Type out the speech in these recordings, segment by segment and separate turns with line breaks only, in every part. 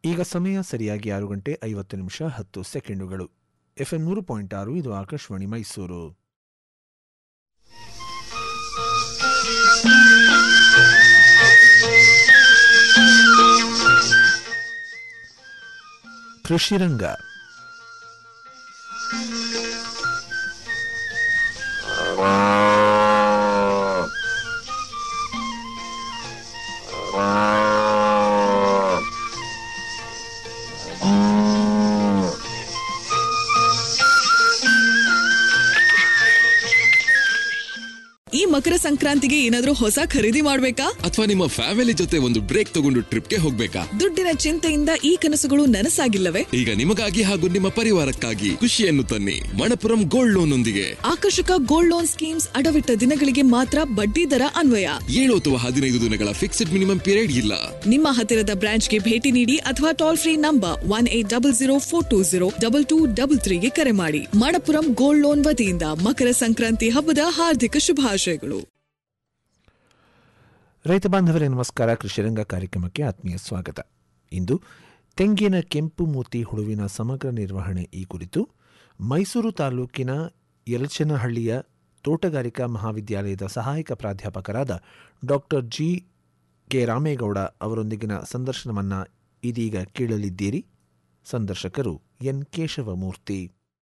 ಈಗ ಸಮಯ ಸರಿಯಾಗಿ ಆರು ಗಂಟೆ ಐವತ್ತು ನಿಮಿಷ ಹತ್ತು ಸೆಕೆಂಡುಗಳು ಎಫ್ಎಂ ನೂರು ಪಾಯಿಂಟ್ ಆರು ಇದು ಆಕಾಶವಾಣಿ ಮೈಸೂರು ಕೃಷಿರಂಗ
ಈ ಮಕರ ಸಂಕ್ರಾಂತಿಗೆ ಏನಾದ್ರೂ ಹೊಸ ಖರೀದಿ ಮಾಡ್ಬೇಕಾ
ಅಥವಾ ನಿಮ್ಮ ಫ್ಯಾಮಿಲಿ ಜೊತೆ ಒಂದು ಬ್ರೇಕ್ ತಗೊಂಡು ಟ್ರಿಪ್ಗೆ ಹೋಗ್ಬೇಕಾ
ದುಡ್ಡಿನ ಚಿಂತೆಯಿಂದ ಈ ಕನಸುಗಳು ನನಸಾಗಿಲ್ಲವೇ
ಈಗ ನಿಮಗಾಗಿ ಹಾಗೂ ನಿಮ್ಮ ಪರಿವಾರಕ್ಕಾಗಿ ಖುಷಿಯನ್ನು ತನ್ನಿ ಮಣಪುರಂ ಗೋಲ್ಡ್ ಲೋನ್ ಒಂದಿಗೆ
ಆಕರ್ಷಕ ಗೋಲ್ಡ್ ಲೋನ್ ಸ್ಕೀಮ್ಸ್ ಅಡವಿಟ್ಟ ದಿನಗಳಿಗೆ ಮಾತ್ರ ಬಡ್ಡಿ ದರ ಅನ್ವಯ
ಏಳು ಅಥವಾ ಹದಿನೈದು ದಿನಗಳ ಫಿಕ್ಸ್ಡ್ ಮಿನಿಮಮ್ ಪೀರಿಯಡ್ ಇಲ್ಲ
ನಿಮ್ಮ ಹತ್ತಿರದ ಬ್ರಾಂಚ್ಗೆ ಭೇಟಿ ನೀಡಿ ಅಥವಾ toll free number one eight double zero four two zero double two double ತ್ರೀಗೆ ಕರೆ ಮಾಡಿ ಮಣಪುರಂ ಗೋಲ್ಡ್ ಲೋನ್ ವತಿಯಿಂದ ಮಕರ ಸಂಕ್ರಾಂತಿ ಹಬ್ಬದ ಹಾರ್ದಿಕ ಶುಭಾಶಯಗಳು
ರೈತ ಬಾಂಧವರೇ ನಮಸ್ಕಾರ ಕೃಷಿರಂಗ ಕಾರ್ಯಕ್ರಮಕ್ಕೆ ಆತ್ಮೀಯ ಸ್ವಾಗತ ಇಂದು ತೆಂಗಿನ ಕೆಂಪು ಮೂತಿ ಹುಳುವಿನ ಸಮಗ್ರ ನಿರ್ವಹಣೆ ಈ ಕುರಿತು ಮೈಸೂರು ತಾಲೂಕಿನ ಯಲಚನಹಳ್ಳಿಯ ತೋಟಗಾರಿಕಾ ಮಹಾವಿದ್ಯಾಲಯದ ಸಹಾಯಕ ಪ್ರಾಧ್ಯಾಪಕರಾದ ಡಾಕ್ಟರ್ ಜಿ ಕೆ ರಾಮೇಗೌಡ ಅವರೊಂದಿಗಿನ ಸಂದರ್ಶನವನ್ನು ಇದೀಗ ಕೇಳಲಿದ್ದೀರಿ ಸಂದರ್ಶಕರು ಎನ್ ಕೇಶವಮೂರ್ತಿ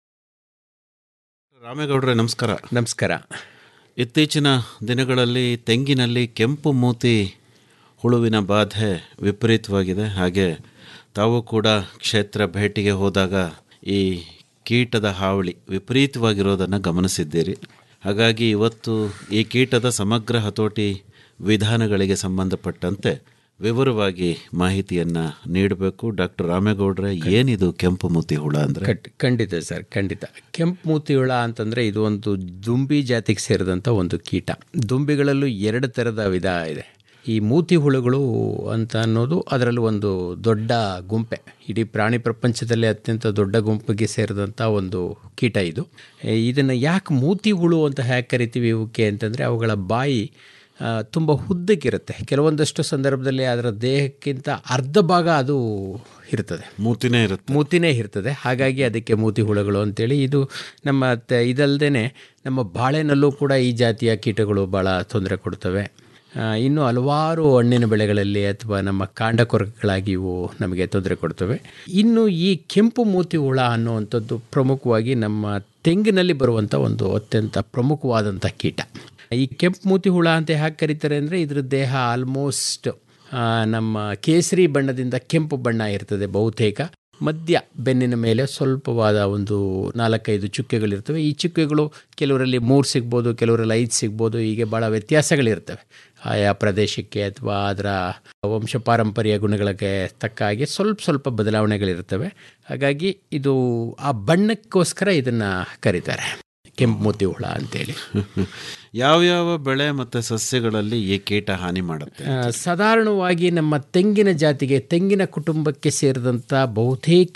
ರಾಮೇಗೌಡ್ರೆ ನಮಸ್ಕಾರ
ನಮಸ್ಕಾರ
ಇತ್ತೀಚಿನ ದಿನಗಳಲ್ಲಿ ತೆಂಗಿನಲ್ಲಿ ಕೆಂಪು ಮೂತಿ ಹುಳುವಿನ ಬಾಧೆ ವಿಪರೀತವಾಗಿದೆ ಹಾಗೆ ತಾವು ಕೂಡ ಕ್ಷೇತ್ರ ಭೇಟಿಗೆ ಹೋದಾಗ ಈ ಕೀಟದ ಹಾವಳಿ ವಿಪರೀತವಾಗಿರೋದನ್ನು ಗಮನಿಸಿದ್ದೀರಿ ಹಾಗಾಗಿ ಇವತ್ತು ಈ ಕೀಟದ ಸಮಗ್ರ ಹತೋಟಿ ವಿಧಾನಗಳಿಗೆ ಸಂಬಂಧಪಟ್ಟಂತೆ ವಿವರವಾಗಿ ಮಾಹಿತಿಯನ್ನು ನೀಡಬೇಕು ಡಾಕ್ಟರ್ ರಾಮೇಗೌಡ್ರೆ ಏನಿದು ಕೆಂಪು ಮೂತಿ ಹುಳ ಅಂದರೆ
ಕಟ್ ಖಂಡಿತ ಸರ್ ಖಂಡಿತ ಕೆಂಪು ಮೂತಿ ಹುಳ ಅಂತಂದರೆ ಇದು ಒಂದು ದುಂಬಿ ಜಾತಿಗೆ ಸೇರಿದಂಥ ಒಂದು ಕೀಟ ದುಂಬಿಗಳಲ್ಲೂ ಎರಡು ಥರದ ವಿಧ ಇದೆ ಈ ಮೂತಿ ಹುಳುಗಳು ಅಂತ ಅನ್ನೋದು ಅದರಲ್ಲಿ ಒಂದು ದೊಡ್ಡ ಗುಂಪೆ ಇಡೀ ಪ್ರಾಣಿ ಪ್ರಪಂಚದಲ್ಲಿ ಅತ್ಯಂತ ದೊಡ್ಡ ಗುಂಪಿಗೆ ಸೇರಿದಂಥ ಒಂದು ಕೀಟ ಇದು ಇದನ್ನು ಯಾಕೆ ಮೂತಿ ಹುಳು ಅಂತ ಹೇಗೆ ಕರಿತೀವಿ ಇವಕ್ಕೆ ಅಂತಂದರೆ ಅವುಗಳ ಬಾಯಿ ತುಂಬ ಉದ್ದಕ್ಕಿರುತ್ತೆ ಕೆಲವೊಂದಷ್ಟು ಸಂದರ್ಭದಲ್ಲಿ ಅದರ ದೇಹಕ್ಕಿಂತ ಅರ್ಧ ಭಾಗ ಅದು ಇರ್ತದೆ
ಮೂತಿನೇ ಇರುತ್ತೆ
ಮೂತಿನೇ ಇರ್ತದೆ ಹಾಗಾಗಿ ಅದಕ್ಕೆ ಮೂತಿ ಹುಳುಗಳು ಅಂತೇಳಿ ಇದು ನಮ್ಮ ತ- ಇದಲ್ದೇ ನಮ್ಮ ಬಾಳೆನಲ್ಲೂ ಕೂಡ ಈ ಜಾತಿಯ ಕೀಟಗಳು ಭಾಳ ತೊಂದರೆ ಕೊಡ್ತವೆ ಆ, ಇನ್ನು ಹಲವಾರು ಹಣ್ಣಿನ ಬೆಳೆಗಳಲ್ಲಿ ಅಥವಾ ನಮ್ಮ ಕಾಂಡ ಕೊರಕಗಳಾಗಿ ಇವು ನಮಗೆ ತೊಂದರೆ ಕೊಡ್ತವೆ ಇನ್ನು ಈ ಕೆಂಪು ಮೂತಿ ಹುಳ ಅನ್ನುವಂಥದ್ದು ಪ್ರಮುಖವಾಗಿ ನಮ್ಮ ತೆಂಗಿನಲ್ಲಿ ಬರುವಂಥ ಒಂದು ಅತ್ಯಂತ ಪ್ರಮುಖವಾದಂಥ ಕೀಟ ಈ ಕೆಂಪು ಮೂತಿ ಹುಳ ಅಂತ ಯಾಕೆ ಕರೀತಾರೆ ಅಂದರೆ ಇದ್ರ ದೇಹ ಆಲ್ಮೋಸ್ಟ್ ಆ, ನಮ್ಮ ಕೇಸರಿ ಬಣ್ಣದಿಂದ ಕೆಂಪು ಬಣ್ಣ ಇರ್ತದೆ ಬಹುತೇಕ ಮಧ್ಯ ಬೆನ್ನಿನ ಮೇಲೆ ಸ್ವಲ್ಪವಾದ ಒಂದು ನಾಲ್ಕೈದು ಚುಕ್ಕೆಗಳಿರ್ತವೆ ಈ ಚುಕ್ಕೆಗಳು ಕೆಲವರಲ್ಲಿ ಮೂರು ಸಿಗ್ಬೋದು ಕೆಲವರಲ್ಲಿ ಐದು ಸಿಗ್ಬೋದು ಹೀಗೆ ಭಾಳ ವ್ಯತ್ಯಾಸಗಳಿರ್ತವೆ ಆಯಾ ಪ್ರದೇಶಕ್ಕೆ ಅಥವಾ ಅದರ ವಂಶ ಪಾರಂಪರ್ಯ ಗುಣಗಳಿಗೆ ತಕ್ಕ ಹಾಗೆ ಸ್ವಲ್ಪ ಸ್ವಲ್ಪ ಬದಲಾವಣೆಗಳಿರ್ತವೆ ಹಾಗಾಗಿ ಇದು ಆ ಬಣ್ಣಕ್ಕೋಸ್ಕರ ಇದನ್ನು ಕರೀತಾರೆ ಕೆಂಪು ಮೂತಿ ಹುಳ ಅಂತೇಳಿ
ಯಾವ್ಯಾವ ಬೆಳೆ ಮತ್ತು ಸಸ್ಯಗಳಲ್ಲಿ ಈ ಕೀಟ ಹಾನಿ ಮಾಡುತ್ತೆ
ಆ, ಸಾಧಾರಣವಾಗಿ ನಮ್ಮ ತೆಂಗಿನ ಜಾತಿಗೆ ತೆಂಗಿನ ಕುಟುಂಬಕ್ಕೆ ಸೇರಿದಂಥ ಬಹುತೇಕ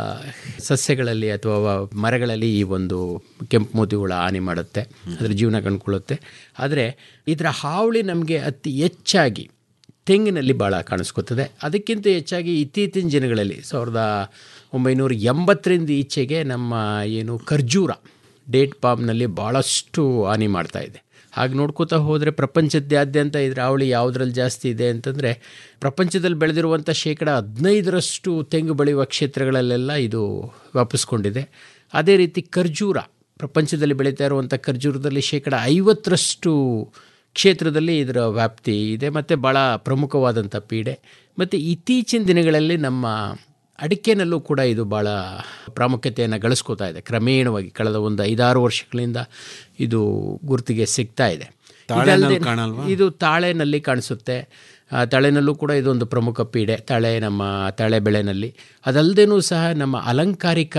ಸಸ್ಯಗಳಲ್ಲಿ ಅಥವಾ ಮರಗಳಲ್ಲಿ ಈ ಒಂದು ಕೆಂಪು ಮೂತಿ ಹುಳ ಹಾನಿ ಮಾಡುತ್ತೆ ಅದರ ಜೀವನ ಕಂಡುಕೊಳ್ಳುತ್ತೆ ಆದರೆ ಇದರ ಹಾವಳಿ ನಮಗೆ ಅತಿ ಹೆಚ್ಚಾಗಿ ತೆಂಗಿನಲ್ಲಿ ಭಾಳ ಕಾಣಿಸ್ಕೊತದೆ ಅದಕ್ಕಿಂತ ಹೆಚ್ಚಾಗಿ ಇತ್ತೀಚಿನ ದಿನಗಳಲ್ಲಿ ಸಾವಿರದ ಒಂಬೈನೂರ ಎಂಬತ್ತರಿಂದ ಈಚೆಗೆ ನಮ್ಮ ಏನು ಖರ್ಜೂರ ಡೇಟ್ ಪಾಮ್ನಲ್ಲಿ ಭಾಳಷ್ಟು ಹಾನಿ ಮಾಡ್ತಾ ಇದೆ ಹಾಗೆ ನೋಡ್ಕೋತಾ ಹೋದರೆ ಪ್ರಪಂಚದಾದ್ಯಂತ ಇದರ ಹಾವಳಿ ಯಾವುದ್ರಲ್ಲಿ ಜಾಸ್ತಿ ಇದೆ ಅಂತಂದರೆ ಪ್ರಪಂಚದಲ್ಲಿ ಬೆಳೆದಿರುವಂಥ ಶೇಕಡ ಹದಿನೈದರಷ್ಟು ತೆಂಗು ಬೆಳೆಯುವ ಕ್ಷೇತ್ರಗಳಲ್ಲೆಲ್ಲ ಇದು ವ್ಯಾಪಿಸ್ಕೊಂಡಿದೆ ಅದೇ ರೀತಿ ಖರ್ಜೂರ ಪ್ರಪಂಚದಲ್ಲಿ ಬೆಳೀತಾ ಇರುವಂಥ ಖರ್ಜೂರದಲ್ಲಿ ಶೇಕಡ ಐವತ್ತರಷ್ಟು ಕ್ಷೇತ್ರದಲ್ಲಿ ಇದರ ವ್ಯಾಪ್ತಿ ಇದೆ ಮತ್ತು ಭಾಳ ಪ್ರಮುಖವಾದಂಥ ಪೀಡೆ ಮತ್ತು ಇತ್ತೀಚಿನ ದಿನಗಳಲ್ಲಿ ನಮ್ಮ ಅಡಿಕೆನಲ್ಲೂ ಕೂಡ ಇದು ಭಾಳ ಪ್ರಾಮುಖ್ಯತೆಯನ್ನು ಗಳಿಸ್ಕೋತಾ ಇದೆ ಕ್ರಮೇಣವಾಗಿ ಕಳೆದ ಒಂದು ಐದಾರು ವರ್ಷಗಳಿಂದ ಇದು ಗುರುತಿಗೆ ಸಿಗ್ತಾ ಇದೆ
ತಾಳೆನಲ್ಲಿ
ಇದಲ್ದೆ-
ಕಾಣಲ್ವಾ?
ಇದು ತಾಳೆನಲ್ಲಿ ಕಾಣಿಸುತ್ತೆ ಆ, ತಾಳೆನಲ್ಲೂ ಕೂಡ ಇದೊಂದು ಪ್ರಮುಖ ಪೀಡೆ ತಾಳೆ ನಮ್ಮ ತಾಳೆ ಬೆಳೆನಲ್ಲಿ ಅದಲ್ಲದೇನೂ ಸಹ ನಮ್ಮ ಅಲಂಕಾರಿಕ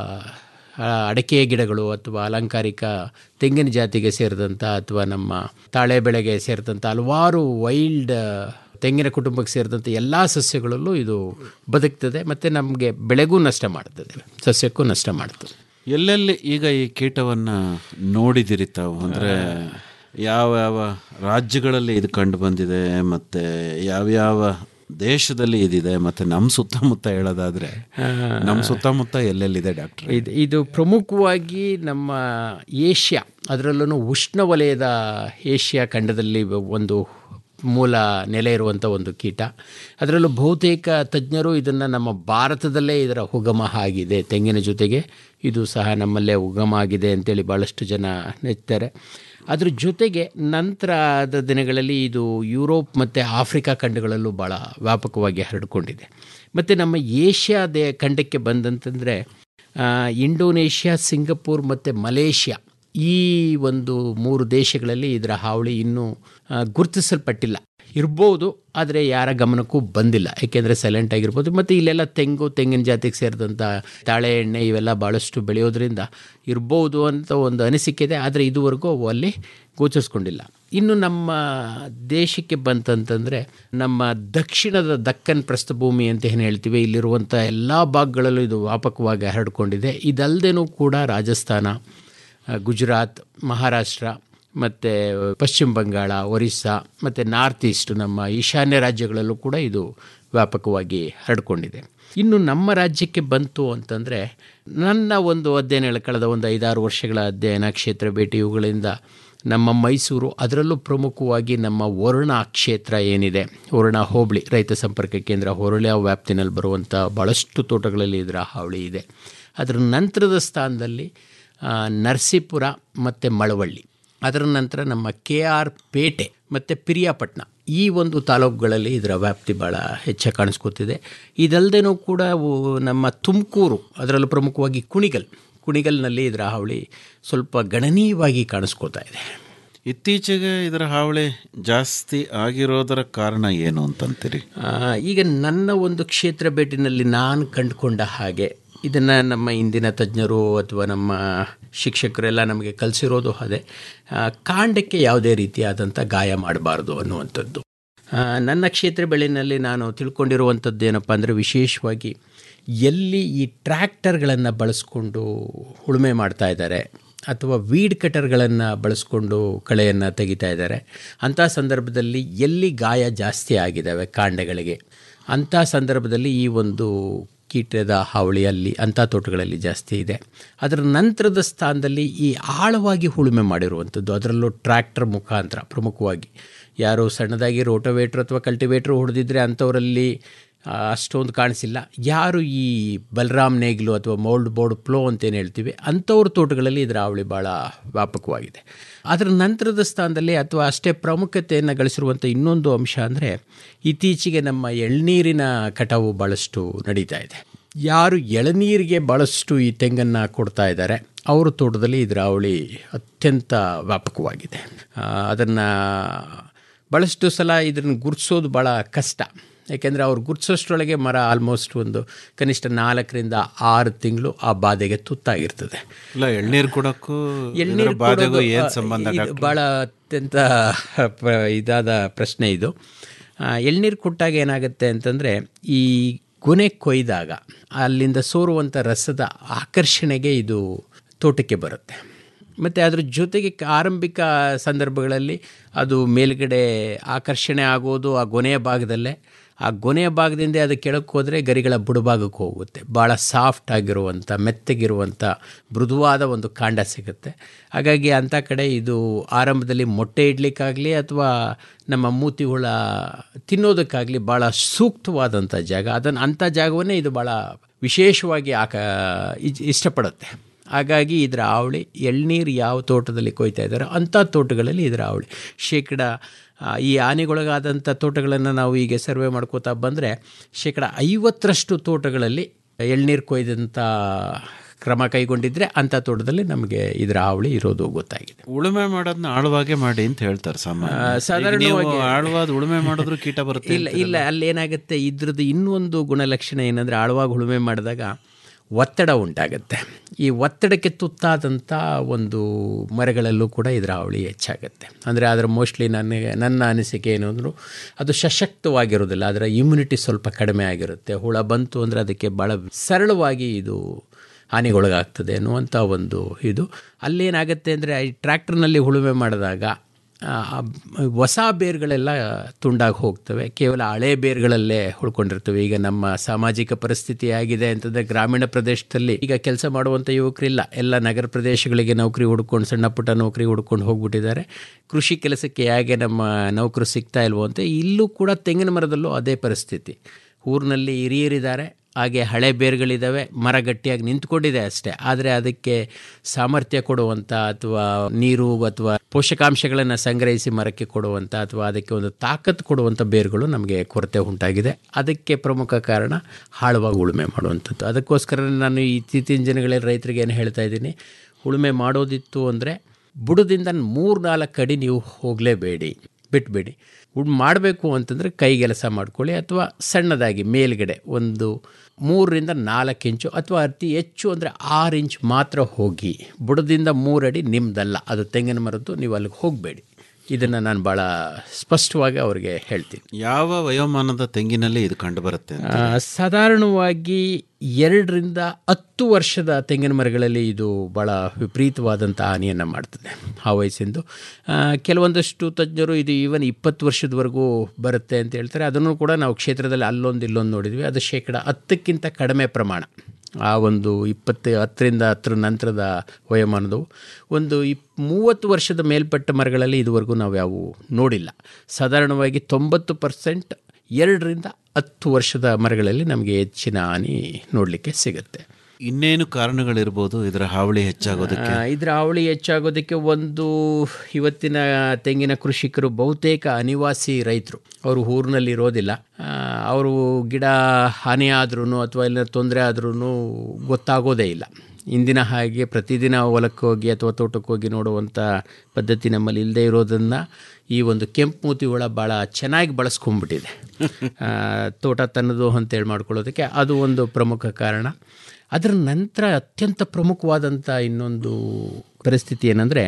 ಆ, ಅಡಿಕೆ ಗಿಡಗಳು ಅಥವಾ ಅಲಂಕಾರಿಕ ತೆಂಗಿನ ಜಾತಿಗೆ ಸೇರಿದಂಥ ಅಥವಾ ನಮ್ಮ ತಾಳೆ ಬೆಳೆಗೆ ಸೇರಿದಂಥ ಹಲವಾರು ವೈಲ್ಡ್ ತೆಂಗಿನ ಕುಟುಂಬಕ್ಕೆ ಸೇರಿದಂಥ ಎಲ್ಲ ಸಸ್ಯಗಳಲ್ಲೂ ಇದು ಬದುಕ್ತದೆ ಮತ್ತು ನಮಗೆ ಬೆಳೆಗೂ ನಷ್ಟ ಮಾಡ್ತದೆ ಸಸ್ಯಕ್ಕೂ ನಷ್ಟ ಮಾಡ್ತದೆ
ಎಲ್ಲೆಲ್ಲಿ ಈಗ ಈ ಕೀಟವನ್ನು ನೋಡಿದಿರಿ ತಾವು ಅಂದರೆ ಯಾವ ಯಾವ ರಾಜ್ಯಗಳಲ್ಲಿ ಇದು ಕಂಡು ಬಂದಿದೆ ಮತ್ತು ಯಾವ್ಯಾವ ದೇಶದಲ್ಲಿ ಇದಿದೆ ಮತ್ತೆ ನಮ್ಮ ಸುತ್ತಮುತ್ತ ಹೇಳೋದಾದ್ರೆ ನಮ್ಮ ಸುತ್ತಮುತ್ತ ಎಲ್ಲೆಲ್ಲಿದೆ ಡಾಕ್ಟರ್
ಇದು ಇದು ಪ್ರಮುಖವಾಗಿ ನಮ್ಮ ಏಷ್ಯಾ ಅದರಲ್ಲೂ ಉಷ್ಣವಲಯದ ಏಷ್ಯಾ ಖಂಡದಲ್ಲಿ ಒಂದು ಮೂಲ ನೆಲೆ ಇರುವಂಥ ಒಂದು ಕೀಟ ಅದರಲ್ಲೂ ಬಹುತೇಕ ತಜ್ಞರು ಇದನ್ನು ನಮ್ಮ ಭಾರತದಲ್ಲೇ ಇದರ ಉಗಮ ಆಗಿದೆ ತೆಂಗಿನ ಜೊತೆಗೆ ಇದು ಸಹ ನಮ್ಮಲ್ಲೇ ಉಗಮ ಆಗಿದೆ ಅಂತೇಳಿ ಭಾಳಷ್ಟು ಜನ ನೆಚ್ತಾರೆ ಅದ್ರ ಜೊತೆಗೆ ನಂತರದ ದಿನಗಳಲ್ಲಿ ಇದು ಯುರೋಪ್ ಮತ್ತು ಆಫ್ರಿಕಾ ಖಂಡಗಳಲ್ಲೂ ಭಾಳ ವ್ಯಾಪಕವಾಗಿ ಹರಡಿಕೊಂಡಿದೆ ಮತ್ತು ನಮ್ಮ ಏಷ್ಯಾದ ಖಂಡಕ್ಕೆ ಬಂದಂತಂದರೆ ಇಂಡೋನೇಷ್ಯಾ ಸಿಂಗಪೂರ್ ಮತ್ತು ಮಲೇಷ್ಯಾ ಈ ಒಂದು ಮೂರು ದೇಶಗಳಲ್ಲಿ ಇದರ ಹಾವಳಿ ಇನ್ನೂ ಆ, ಗುರುತಿಸಲ್ಪಟ್ಟಿಲ್ಲ ಇರ್ಬೋದು ಆದರೆ ಯಾರ ಗಮನಕ್ಕೂ ಬಂದಿಲ್ಲ ಏಕೆಂದರೆ ಸೈಲೆಂಟ್ ಆಗಿರ್ಬೋದು ಮತ್ತು ಇಲ್ಲೆಲ್ಲ ತೆಂಗು ತೆಂಗಿನ ಜಾತಿಗೆ ಸೇರಿದಂಥ ತಾಳೆ ಎಣ್ಣೆ ಇವೆಲ್ಲ ಭಾಳಷ್ಟು ಬೆಳೆಯೋದ್ರಿಂದ ಇರ್ಬೋದು ಅಂತ ಒಂದು ಅನಿಸಿಕೆ ಇದೆ ಆದರೆ ಇದುವರೆಗೂ ಅವು ಅಲ್ಲಿ ಗೋಚರಿಸ್ಕೊಂಡಿಲ್ಲ ಇನ್ನು ನಮ್ಮ ದೇಶಕ್ಕೆ ಬಂತಂತಂದರೆ ನಮ್ಮ ದಕ್ಷಿಣದ ದಕ್ಕನ್ ಪ್ರಸ್ಥಭೂಮಿ ಅಂತ ಏನು ಹೇಳ್ತೀವಿ ಇಲ್ಲಿರುವಂಥ ಎಲ್ಲ ಭಾಗಗಳಲ್ಲೂ ಇದು ವ್ಯಾಪಕವಾಗಿ ಹರಡಿಕೊಂಡಿದೆ ಇದಲ್ಲದೇನೂ ಕೂಡ ರಾಜಸ್ಥಾನ ಆ, ಗುಜರಾತ್ ಮಹಾರಾಷ್ಟ್ರ ಮತ್ತು ಪಶ್ಚಿಮ ಬಂಗಾಳ ಒರಿಸ್ಸಾ ಮತ್ತು ನಾರ್ತ್ ಈಸ್ಟ್ ನಮ್ಮ ಈಶಾನ್ಯ ರಾಜ್ಯಗಳಲ್ಲೂ ಕೂಡ ಇದು ವ್ಯಾಪಕವಾಗಿ ಹರಡಿಕೊಂಡಿದೆ ಇನ್ನು ನಮ್ಮ ರಾಜ್ಯಕ್ಕೆ ಬಂತು ಅಂತಂದರೆ ನನ್ನ ಒಂದು ಅಧ್ಯಯನ ಕಳೆದ ಒಂದು ಐದಾರು ವರ್ಷಗಳ ಅಧ್ಯಯನ ಕ್ಷೇತ್ರ ಭೇಟಿ ಇವುಗಳಿಂದ ನಮ್ಮ ಮೈಸೂರು ಅದರಲ್ಲೂ ಪ್ರಮುಖವಾಗಿ ನಮ್ಮ ವರುಣ ಕ್ಷೇತ್ರ ಏನಿದೆ ವರುಣ ಹೋಬಳಿ ರೈತ ಸಂಪರ್ಕ ಕೇಂದ್ರ ಹೊರಳ್ಯ ವ್ಯಾಪ್ತಿನಲ್ಲಿ ಬರುವಂಥ ಭಾಳಷ್ಟು ತೋಟಗಳಲ್ಲಿ ಇದರ ಹಾವಳಿ ಇದೆ ಅದರ ನಂತರದ ಸ್ಥಾನದಲ್ಲಿ ಆ, ನರಸೀಪುರ ಮತ್ತು ಮಳವಳ್ಳಿ ಅದರ ನಂತರ ನಮ್ಮ ಕೆ ಆರ್ ಪೇಟೆ ಮತ್ತು ಪಿರಿಯಾಪಟ್ಟಣ ಈ ಒಂದು ತಾಲೂಕುಗಳಲ್ಲಿ ಇದರ ವ್ಯಾಪ್ತಿ ಭಾಳ ಹೆಚ್ಚಾಗಿ ಕಾಣಿಸ್ಕೊತಿದೆ ಇದಲ್ಲದೇನೂ ಕೂಡ ಉ- ನಮ್ಮ ತುಮಕೂರು ಅದರಲ್ಲೂ ಪ್ರಮುಖವಾಗಿ ಕುಣಿಗಲ್ ಕುಣಿಗಲ್ನಲ್ಲಿ ಇದರ ಹಾವಳಿ ಸ್ವಲ್ಪ ಗಣನೀಯವಾಗಿ ಕಾಣಿಸ್ಕೋತಾ ಇದೆ
ಇತ್ತೀಚೆಗೆ ಇದರ ಹಾವಳಿ ಜಾಸ್ತಿ ಆಗಿರೋದರ ಕಾರಣ ಏನು ಅಂತಂತೀರಿ
ಆ, ಈಗ ನನ್ನ ಒಂದು ಕ್ಷೇತ್ರ ಭೇಟಿನಲ್ಲಿ ನಾನು ಕಂಡುಕೊಂಡ ಹಾಗೆ ಇದನ್ನು ನಮ್ಮ ಇಂದಿನ ತಜ್ಞರು ಅಥವಾ ನಮ್ಮ ಶಿಕ್ಷಕರೆಲ್ಲ ನಮಗೆ ಕಲಿಸಿರೋದು ಅದೇ ಆ, ಕಾಂಡಕ್ಕೆ ಯಾವುದೇ ರೀತಿಯಾದಂಥ ಗಾಯ ಮಾಡಬಾರ್ದು ಅನ್ನುವಂಥದ್ದು ಆ, ನನ್ನ ಕ್ಷೇತ್ರ ಬೆಳೆಯಲ್ಲಿ ನಾನು ತಿಳ್ಕೊಂಡಿರುವಂಥದ್ದು ಏನಪ್ಪ ಅಂದರೆ ವಿಶೇಷವಾಗಿ ಎಲ್ಲಿ ಈ ಟ್ರ್ಯಾಕ್ಟರ್ಗಳನ್ನು ಬಳಸ್ಕೊಂಡು ಉಳುಮೆ ಮಾಡ್ತಾ ಇದ್ದಾರೆ ಅಥವಾ ವೀಡ್ ಕಟರ್ಗಳನ್ನು ಬಳಸ್ಕೊಂಡು ಕಳೆಯನ್ನು ತೆಗಿತಾ ಇದ್ದಾರೆ ಅಂಥ ಸಂದರ್ಭದಲ್ಲಿ ಎಲ್ಲಿ ಗಾಯ ಜಾಸ್ತಿ ಆಗಿದ್ದಾವೆ ಕಾಂಡಗಳಿಗೆ ಅಂಥ ಸಂದರ್ಭದಲ್ಲಿ ಈ ಒಂದು ಕೀಟದ ಹಾವಳಿಯಲ್ಲಿ ಅಂಥ ತೋಟಗಳಲ್ಲಿ ಜಾಸ್ತಿ ಇದೆ ಅದರ ನಂತರದ ಸ್ಥಾನದಲ್ಲಿ ಈ ಆಳವಾಗಿ ಉಳುಮೆ ಮಾಡಿರುವಂಥದ್ದು ಅದರಲ್ಲೂ ಟ್ರ್ಯಾಕ್ಟರ್ ಮುಖಾಂತರ ಪ್ರಮುಖವಾಗಿ ಯಾರು ಸಣ್ಣದಾಗಿ ರೋಟೋವೇಟ್ರ್ ಅಥವಾ ಕಲ್ಟಿವೇಟ್ರ್ ಹೊಡೆದಿದ್ರೆ ಅಂಥವರಲ್ಲಿ ಆ, ಅಷ್ಟೊಂದು ಕಾಣಿಸಿಲ್ಲ ಯಾರು ಈ ಬಲರಾಮ್ ನೇಗ್ಲು ಅಥವಾ ಮೋಲ್ಡ್ ಬೋರ್ಡ್ ಪ್ಲೋ ಅಂತೇನು ಹೇಳ್ತೀವಿ ಅಂಥವ್ರ ತೋಟಗಳಲ್ಲಿ ಇದರ ಹಾವಳಿ ಭಾಳ ವ್ಯಾಪಕವಾಗಿದೆ ಅದರ ನಂತರದ ಸ್ಥಾನದಲ್ಲಿ ಅಥವಾ ಅಷ್ಟೇ ಪ್ರಾಮುಖ್ಯತೆಯನ್ನು ಗಳಿಸಿರುವಂಥ ಇನ್ನೊಂದು ಅಂಶ ಅಂದರೆ ಇತ್ತೀಚೆಗೆ ನಮ್ಮ ಎಳ್ನೀರಿನ ಕಟಾವು ಭಾಳಷ್ಟು ನಡೀತಾ ಇದೆ ಯಾರು ಎಳನೀರಿಗೆ ಭಾಳಷ್ಟು ಈ ತೆಂಗನ್ನು ಕೊಡ್ತಾ ಇದ್ದಾರೆ ಅವ್ರ ತೋಟದಲ್ಲಿ ಇದರ ಹಾವಳಿ ಅತ್ಯಂತ ವ್ಯಾಪಕವಾಗಿದೆ ಅದನ್ನು ಭಾಳಷ್ಟು ಸಲ ಇದನ್ನು ಗುರುತಿಸೋದು ಭಾಳ ಕಷ್ಟ ಯಾಕೆಂದರೆ ಅವ್ರು ಗುರುತಿಸೋಷ್ಟ್ರೊಳಗೆ ಮರ ಆಲ್ಮೋಸ್ಟ್ ಒಂದು ಕನಿಷ್ಠ ನಾಲ್ಕರಿಂದ ಆರು ತಿಂಗಳು ಆ ಬಾಧೆಗೆ ತುತ್ತಾಗಿರ್ತದೆ
ಇಲ್ಲ ಎಳ್ನೀರು ಕೊಡಕ್ಕೂ
ಎಳ್ನೀರು
ಇದರ ಬಾಧೆಗೂ
ಕೊಡೋದು,
ಏನು
ಆ,
ಸಂಬಂಧ
ಇದು
ಡಾಕ್ಟರ್
ಭಾಳ ಅತ್ಯಂತ ಪ್ರ- ಇದಾದ ಪ್ರಶ್ನೆ ಇದು ಆ, ಎಳ್ನೀರು ಕೊಟ್ಟಾಗ ಏನಾಗುತ್ತೆ ಅಂತಂದರೆ ಈ ಕೊನೆ ಕೊಯ್ದಾಗ ಅಲ್ಲಿಂದ ಸೋರುವಂಥ ರಸದ ಆಕರ್ಷಣೆಗೆ ಇದು ತೋಟಕ್ಕೆ ಬರುತ್ತೆ ಮತ್ತು ಅದ್ರ ಜೊತೆಗೆ ಕ- ಆರಂಭಿಕ ಸಂದರ್ಭಗಳಲ್ಲಿ ಅದು ಮೇಲ್ಗಡೆ ಆಕರ್ಷಣೆ ಆಗೋದು ಆ ಗೊನೆಯ ಭಾಗದಲ್ಲೇ ಆ ಗೊನೆಯ ಭಾಗದಿಂದ ಅದು ಕೆಳಕ್ಕೆ ಹೋದರೆ ಗರಿಗಳ ಬುಡಭಾಗಕ್ಕೆ ಹೋಗುತ್ತೆ ಭಾಳ ಸಾಫ್ಟ್ ಆಗಿರುವಂಥ ಮೆತ್ತಗಿರುವಂಥ ಮೃದುವಾದ ಒಂದು ಕಾಂಡ ಸಿಗುತ್ತೆ ಹಾಗಾಗಿ ಅಂಥ ಕಡೆ ಇದು ಆರಂಭದಲ್ಲಿ ಮೊಟ್ಟೆ ಇಡ್ಲಿಕ್ಕಾಗಲಿ ಅಥವಾ ನಮ್ಮ ಮೂತಿ ಹುಳ ತಿನ್ನೋದಕ್ಕಾಗಲಿ ಭಾಳ ಸೂಕ್ತವಾದಂಥ ಜಾಗ ಅದನ್ನು ಅಂಥ ಜಾಗವನ್ನೇ ಇದು ಭಾಳ ವಿಶೇಷವಾಗಿ ಆಕ ಇಜ್- ಇಷ್ಟಪಡುತ್ತೆ ಹಾಗಾಗಿ ಇದರ ಹಾವಳಿ ಎಳ್ನೀರು ಯಾವ ತೋಟದಲ್ಲಿ ಕೊಯ್ತಾ ಇದ್ದಾರೋ ಅಂಥ ತೋಟಗಳಲ್ಲಿ ಇದರ ಹಾವಳಿ ಶೇಕಡ ಆ, ಈ ಹಾನಿಗೊಳಗಾದಂಥ ತೋಟಗಳನ್ನು ನಾವು ಈಗ ಸರ್ವೆ ಮಾಡ್ಕೋತಾ ಬಂದರೆ ಶೇಕಡ ಐವತ್ತರಷ್ಟು ತೋಟಗಳಲ್ಲಿ ಎಳ್ನೀರು ಕೊಯ್ದಂಥ ಕ್ರಮ ಕೈಗೊಂಡಿದ್ರೆ ಅಂಥ ತೋಟದಲ್ಲಿ ನಮಗೆ ಇದರ ಹಾವಳಿ ಇರೋದು ಗೊತ್ತಾಗಿದೆ
ಉಳುಮೆ ಮಾಡೋದನ್ನ ಆಳವಾಗೆ ಮಾಡಿ ಅಂತ ಹೇಳ್ತಾರೆ ಸಾಮಾನ್ಯ
ಆ,
ಈಗ
ಸಾಧಾರಣವಾಗಿ-
ನೀವು ಆಳವಾದ ಉಳುಮೆ ಮಾಡಿದ್ರು ಕೀಟ ಬರುತ್ತೆ
ಇಲ್ಲ ಇಲ್ಲ ಅಲ್ಲಿ ಏನಾಗುತ್ತೆ ಇದ್ರದ್ದು ಇನ್ನೊಂದು ಗುಣಲಕ್ಷಣ ಏನಂದರೆ ಆಳವಾಗಿ ಉಳುಮೆ ಮಾಡಿದಾಗ ಒತ್ತಡ ಉಂಟಾಗುತ್ತೆ ಈ ಒತ್ತಡಕ್ಕೆ ತುತ್ತಾದಂಥ ಒಂದು ಮರಗಳಲ್ಲೂ ಕೂಡ ಇದರ ಹಾವಳಿ ಹೆಚ್ಚಾಗುತ್ತೆ ಅಂದರೆ ಅದರ ಮೋಸ್ಟ್ಲಿ ನನಗೆ ನನ್ನ ಅನಿಸಿಕೆ ಏನು ಅಂದರೂ ಅದು ಸಶಕ್ತವಾಗಿರೋದಿಲ್ಲ ಅದರ ಇಮ್ಯುನಿಟಿ ಸ್ವಲ್ಪ ಕಡಿಮೆ ಆಗಿರುತ್ತೆ ಹುಳ ಬಂತು ಅಂದರೆ ಅದಕ್ಕೆ ಭಾಳ ಸರಳವಾಗಿ ಇದು ಹಾನಿಗೊಳಗಾಗ್ತದೆ ಅನ್ನುವಂಥ ಒಂದು ಇದು ಅಲ್ಲೇನಾಗುತ್ತೆ ಅಂದರೆ ಈ ಟ್ರ್ಯಾಕ್ಟರ್ನಲ್ಲಿ ಉಳುಮೆ ಮಾಡಿದಾಗ ಆ, ಹೊಸ ಬೇರುಗಳೆಲ್ಲ ತುಂಡಾಗಿ ಹೋಗ್ತವೆ ಕೇವಲ ಹಳೆ ಬೇರುಗಳಲ್ಲೇ ಉಳ್ಕೊಂಡಿರ್ತವೆ ಈಗ ನಮ್ಮ ಸಾಮಾಜಿಕ ಪರಿಸ್ಥಿತಿ ಆಗಿದೆ ಅಂತಂದರೆ ಗ್ರಾಮೀಣ ಪ್ರದೇಶದಲ್ಲಿ ಈಗ ಕೆಲಸ ಮಾಡುವಂಥ ಯುವಕರಿಲ್ಲ ಎಲ್ಲ ನಗರ ಪ್ರದೇಶಗಳಿಗೆ ನೌಕರಿ ಹುಡ್ಕೊಂಡು ಸಣ್ಣ ಪುಟ್ಟ ನೌಕರಿ ಹುಡ್ಕೊಂಡು ಹೋಗ್ಬಿಟ್ಟಿದ್ದಾರೆ ಕೃಷಿ ಕೆಲಸಕ್ಕೆ ಹೇಗೆ ನಮ್ಮ ನೌಕರು ಸಿಗ್ತಾ ಇಲ್ವೋ ಅಂತ ಇಲ್ಲೂ ಕೂಡ ತೆಂಗಿನ ಮರದಲ್ಲೂ ಅದೇ ಪರಿಸ್ಥಿತಿ ಊರಿನಲ್ಲಿ ಹಿರಿಯರಿದ್ದಾರೆ ಹಾಗೆ ಹಳೆ ಬೇರುಗಳಿದ್ದಾವೆ ಮರ ಗಟ್ಟಿಯಾಗಿ ನಿಂತ್ಕೊಂಡಿದೆ ಅಷ್ಟೇ ಆದರೆ ಅದಕ್ಕೆ ಸಾಮರ್ಥ್ಯ ಕೊಡುವಂಥ ಅಥವಾ ನೀರು ಅಥವಾ ಪೋಷಕಾಂಶಗಳನ್ನು ಸಂಗ್ರಹಿಸಿ ಮರಕ್ಕೆ ಕೊಡುವಂಥ ಅಥವಾ ಅದಕ್ಕೆ ಒಂದು ತಾಕತ್ತು ಕೊಡುವಂಥ ಬೇರುಗಳು ನಮಗೆ ಕೊರತೆ ಉಂಟಾಗಿದೆ ಅದಕ್ಕೆ ಪ್ರಮುಖ ಕಾರಣ ಆಳವಾಗಿ ಉಳುಮೆ ಮಾಡುವಂಥದ್ದು ಅದಕ್ಕೋಸ್ಕರ ನಾನು ಇತ್ತೀಚಿನ ದಿನಗಳಲ್ಲಿ ರೈತರಿಗೆ ಏನು ಹೇಳ್ತಾ ಇದ್ದೀನಿ ಉಳುಮೆ ಮಾಡೋದಿತ್ತು ಅಂದರೆ ಬುಡದಿಂದ ಮೂರು ನಾಲ್ಕು ಅಡಿ ನೀವು ಹೋಗಲೇಬೇಡಿ ಬಿಟ್ಬೇಡಿ ಉಡ್ ಮಾಡಬೇಕು ಅಂತಂದರೆ ಕೈಗೆಲಸ ಮಾಡ್ಕೊಳ್ಳಿ ಅಥವಾ ಸಣ್ಣದಾಗಿ ಮೇಲ್ಗಡೆ ಒಂದು ಮೂರರಿಂದ ನಾಲ್ಕು ಇಂಚು ಅಥವಾ ಅತಿ ಹೆಚ್ಚು ಅಂದರೆ ಆರು ಇಂಚ್ ಮಾತ್ರ ಹೋಗಿ ಬುಡದಿಂದ ಮೂರಡಿ ನಿಮ್ಮದಲ್ಲ ಅದು ತೆಂಗಿನ ಮರದ್ದು ನೀವು ಅಲ್ಲಿಗೆ ಹೋಗಬೇಡಿ ಇದನ್ನು ನಾನು ಭಾಳ ಸ್ಪಷ್ಟವಾಗಿ ಅವರಿಗೆ ಹೇಳ್ತೀನಿ
ಯಾವ ವಯೋಮಾನದ ತೆಂಗಿನಲ್ಲಿ ಇದು ಕಂಡು ಬರುತ್ತೆ
ಆ, ಸಾಧಾರಣವಾಗಿ ಎರಡರಿಂದ ಹತ್ತು ವರ್ಷದ ತೆಂಗಿನ ಮರಗಳಲ್ಲಿ ಇದು ಭಾಳ ವಿಪರೀತವಾದಂಥ ಹಾನಿಯನ್ನು ಮಾಡ್ತದೆ ಆ ವಯಸ್ಸಿಂದು ಆ, ಕೆಲವೊಂದಷ್ಟು ತಜ್ಞರು ಇದು ಈವನ್ ಇಪ್ಪತ್ತು ವರ್ಷದವರೆಗೂ ಬರುತ್ತೆ ಅಂತ ಹೇಳ್ತಾರೆ ಅದನ್ನು ಕೂಡ ನಾವು ಕ್ಷೇತ್ರದಲ್ಲಿ ಅಲ್ಲೊಂದು ಇಲ್ಲೊಂದು ನೋಡಿದ್ವಿ ಅದು ಶೇಕಡ ಹತ್ತಕ್ಕಿಂತ ಕಡಿಮೆ ಪ್ರಮಾಣ ಆ ಒಂದು ಇಪ್ಪತ್ತು ಹತ್ತರಿಂದ ಹತ್ತರ ನಂತರದ ವಯೋಮಾನದವು ಒಂದು ಇಪ್ ಮೂವತ್ತು ವರ್ಷದ ಮೇಲ್ಪಟ್ಟ ಮರಗಳಲ್ಲಿ ಇದುವರೆಗೂ ನಾವು ಯಾವುವು ನೋಡಿಲ್ಲ ಸಾಧಾರಣವಾಗಿ ತೊಂಬತ್ತು ಪರ್ಸೆಂಟ್ ಎರಡರಿಂದ ಹತ್ತು ವರ್ಷದ ಮರಗಳಲ್ಲಿ ನಮಗೆ ಹೆಚ್ಚಿನ ಹಾನಿ ನೋಡಲಿಕ್ಕೆ ಸಿಗುತ್ತೆ
ಇನ್ನೇನು ಕಾರಣಗಳಿರ್ಬೋದು ಇದರ ಹಾವಳಿ ಹೆಚ್ಚಾಗೋದಕ್ಕೆ
ಆ, ಇದರ ಹಾವಳಿ ಹೆಚ್ಚಾಗೋದಕ್ಕೆ ಒಂದು ಇವತ್ತಿನ ತೆಂಗಿನ ಕೃಷಿಕರು ಬಹುತೇಕ ಅನಿವಾಸಿ ರೈತರು ಅವರು ಊರಿನಲ್ಲಿ ಇರೋದಿಲ್ಲ ಆ, ಅವರು ಗಿಡ ಹಾನಿ ಆದ್ರೂ ಅಥವಾ ಇಲ್ಲ ತೊಂದರೆ ಆದ್ರೂ ಗೊತ್ತಾಗೋದೇ ಇಲ್ಲ ಇಂದಿನ ಹಾಗೆ ಪ್ರತಿದಿನ ಹೊಲಕ್ಕೆ ಹೋಗಿ ಅಥವಾ ತೋಟಕ್ಕೆ ಹೋಗಿ ನೋಡುವಂಥ ಪದ್ಧತಿ ನಮ್ಮಲ್ಲಿ ಇಲ್ಲದೆ ಇರೋದನ್ನು ಈ ಒಂದು ಕೆಂಪು ಮೂತಿ ಹುಳ ಭಾಳ ಚೆನ್ನಾಗಿ ಬಳಸ್ಕೊಂಡ್ಬಿಟ್ಟಿದೆ ಆ, ತೋಟ ತನ್ನದು ಅಂತೇಳಿ ಮಾಡ್ಕೊಳ್ಳೋದಕ್ಕೆ ಅದು ಒಂದು ಪ್ರಮುಖ ಕಾರಣ ಅದರ ನಂತರ ಅತ್ಯಂತ ಪ್ರಮುಖವಾದಂಥ ಇನ್ನೊಂದು ಪರಿಸ್ಥಿತಿ ಏನಂದರೆ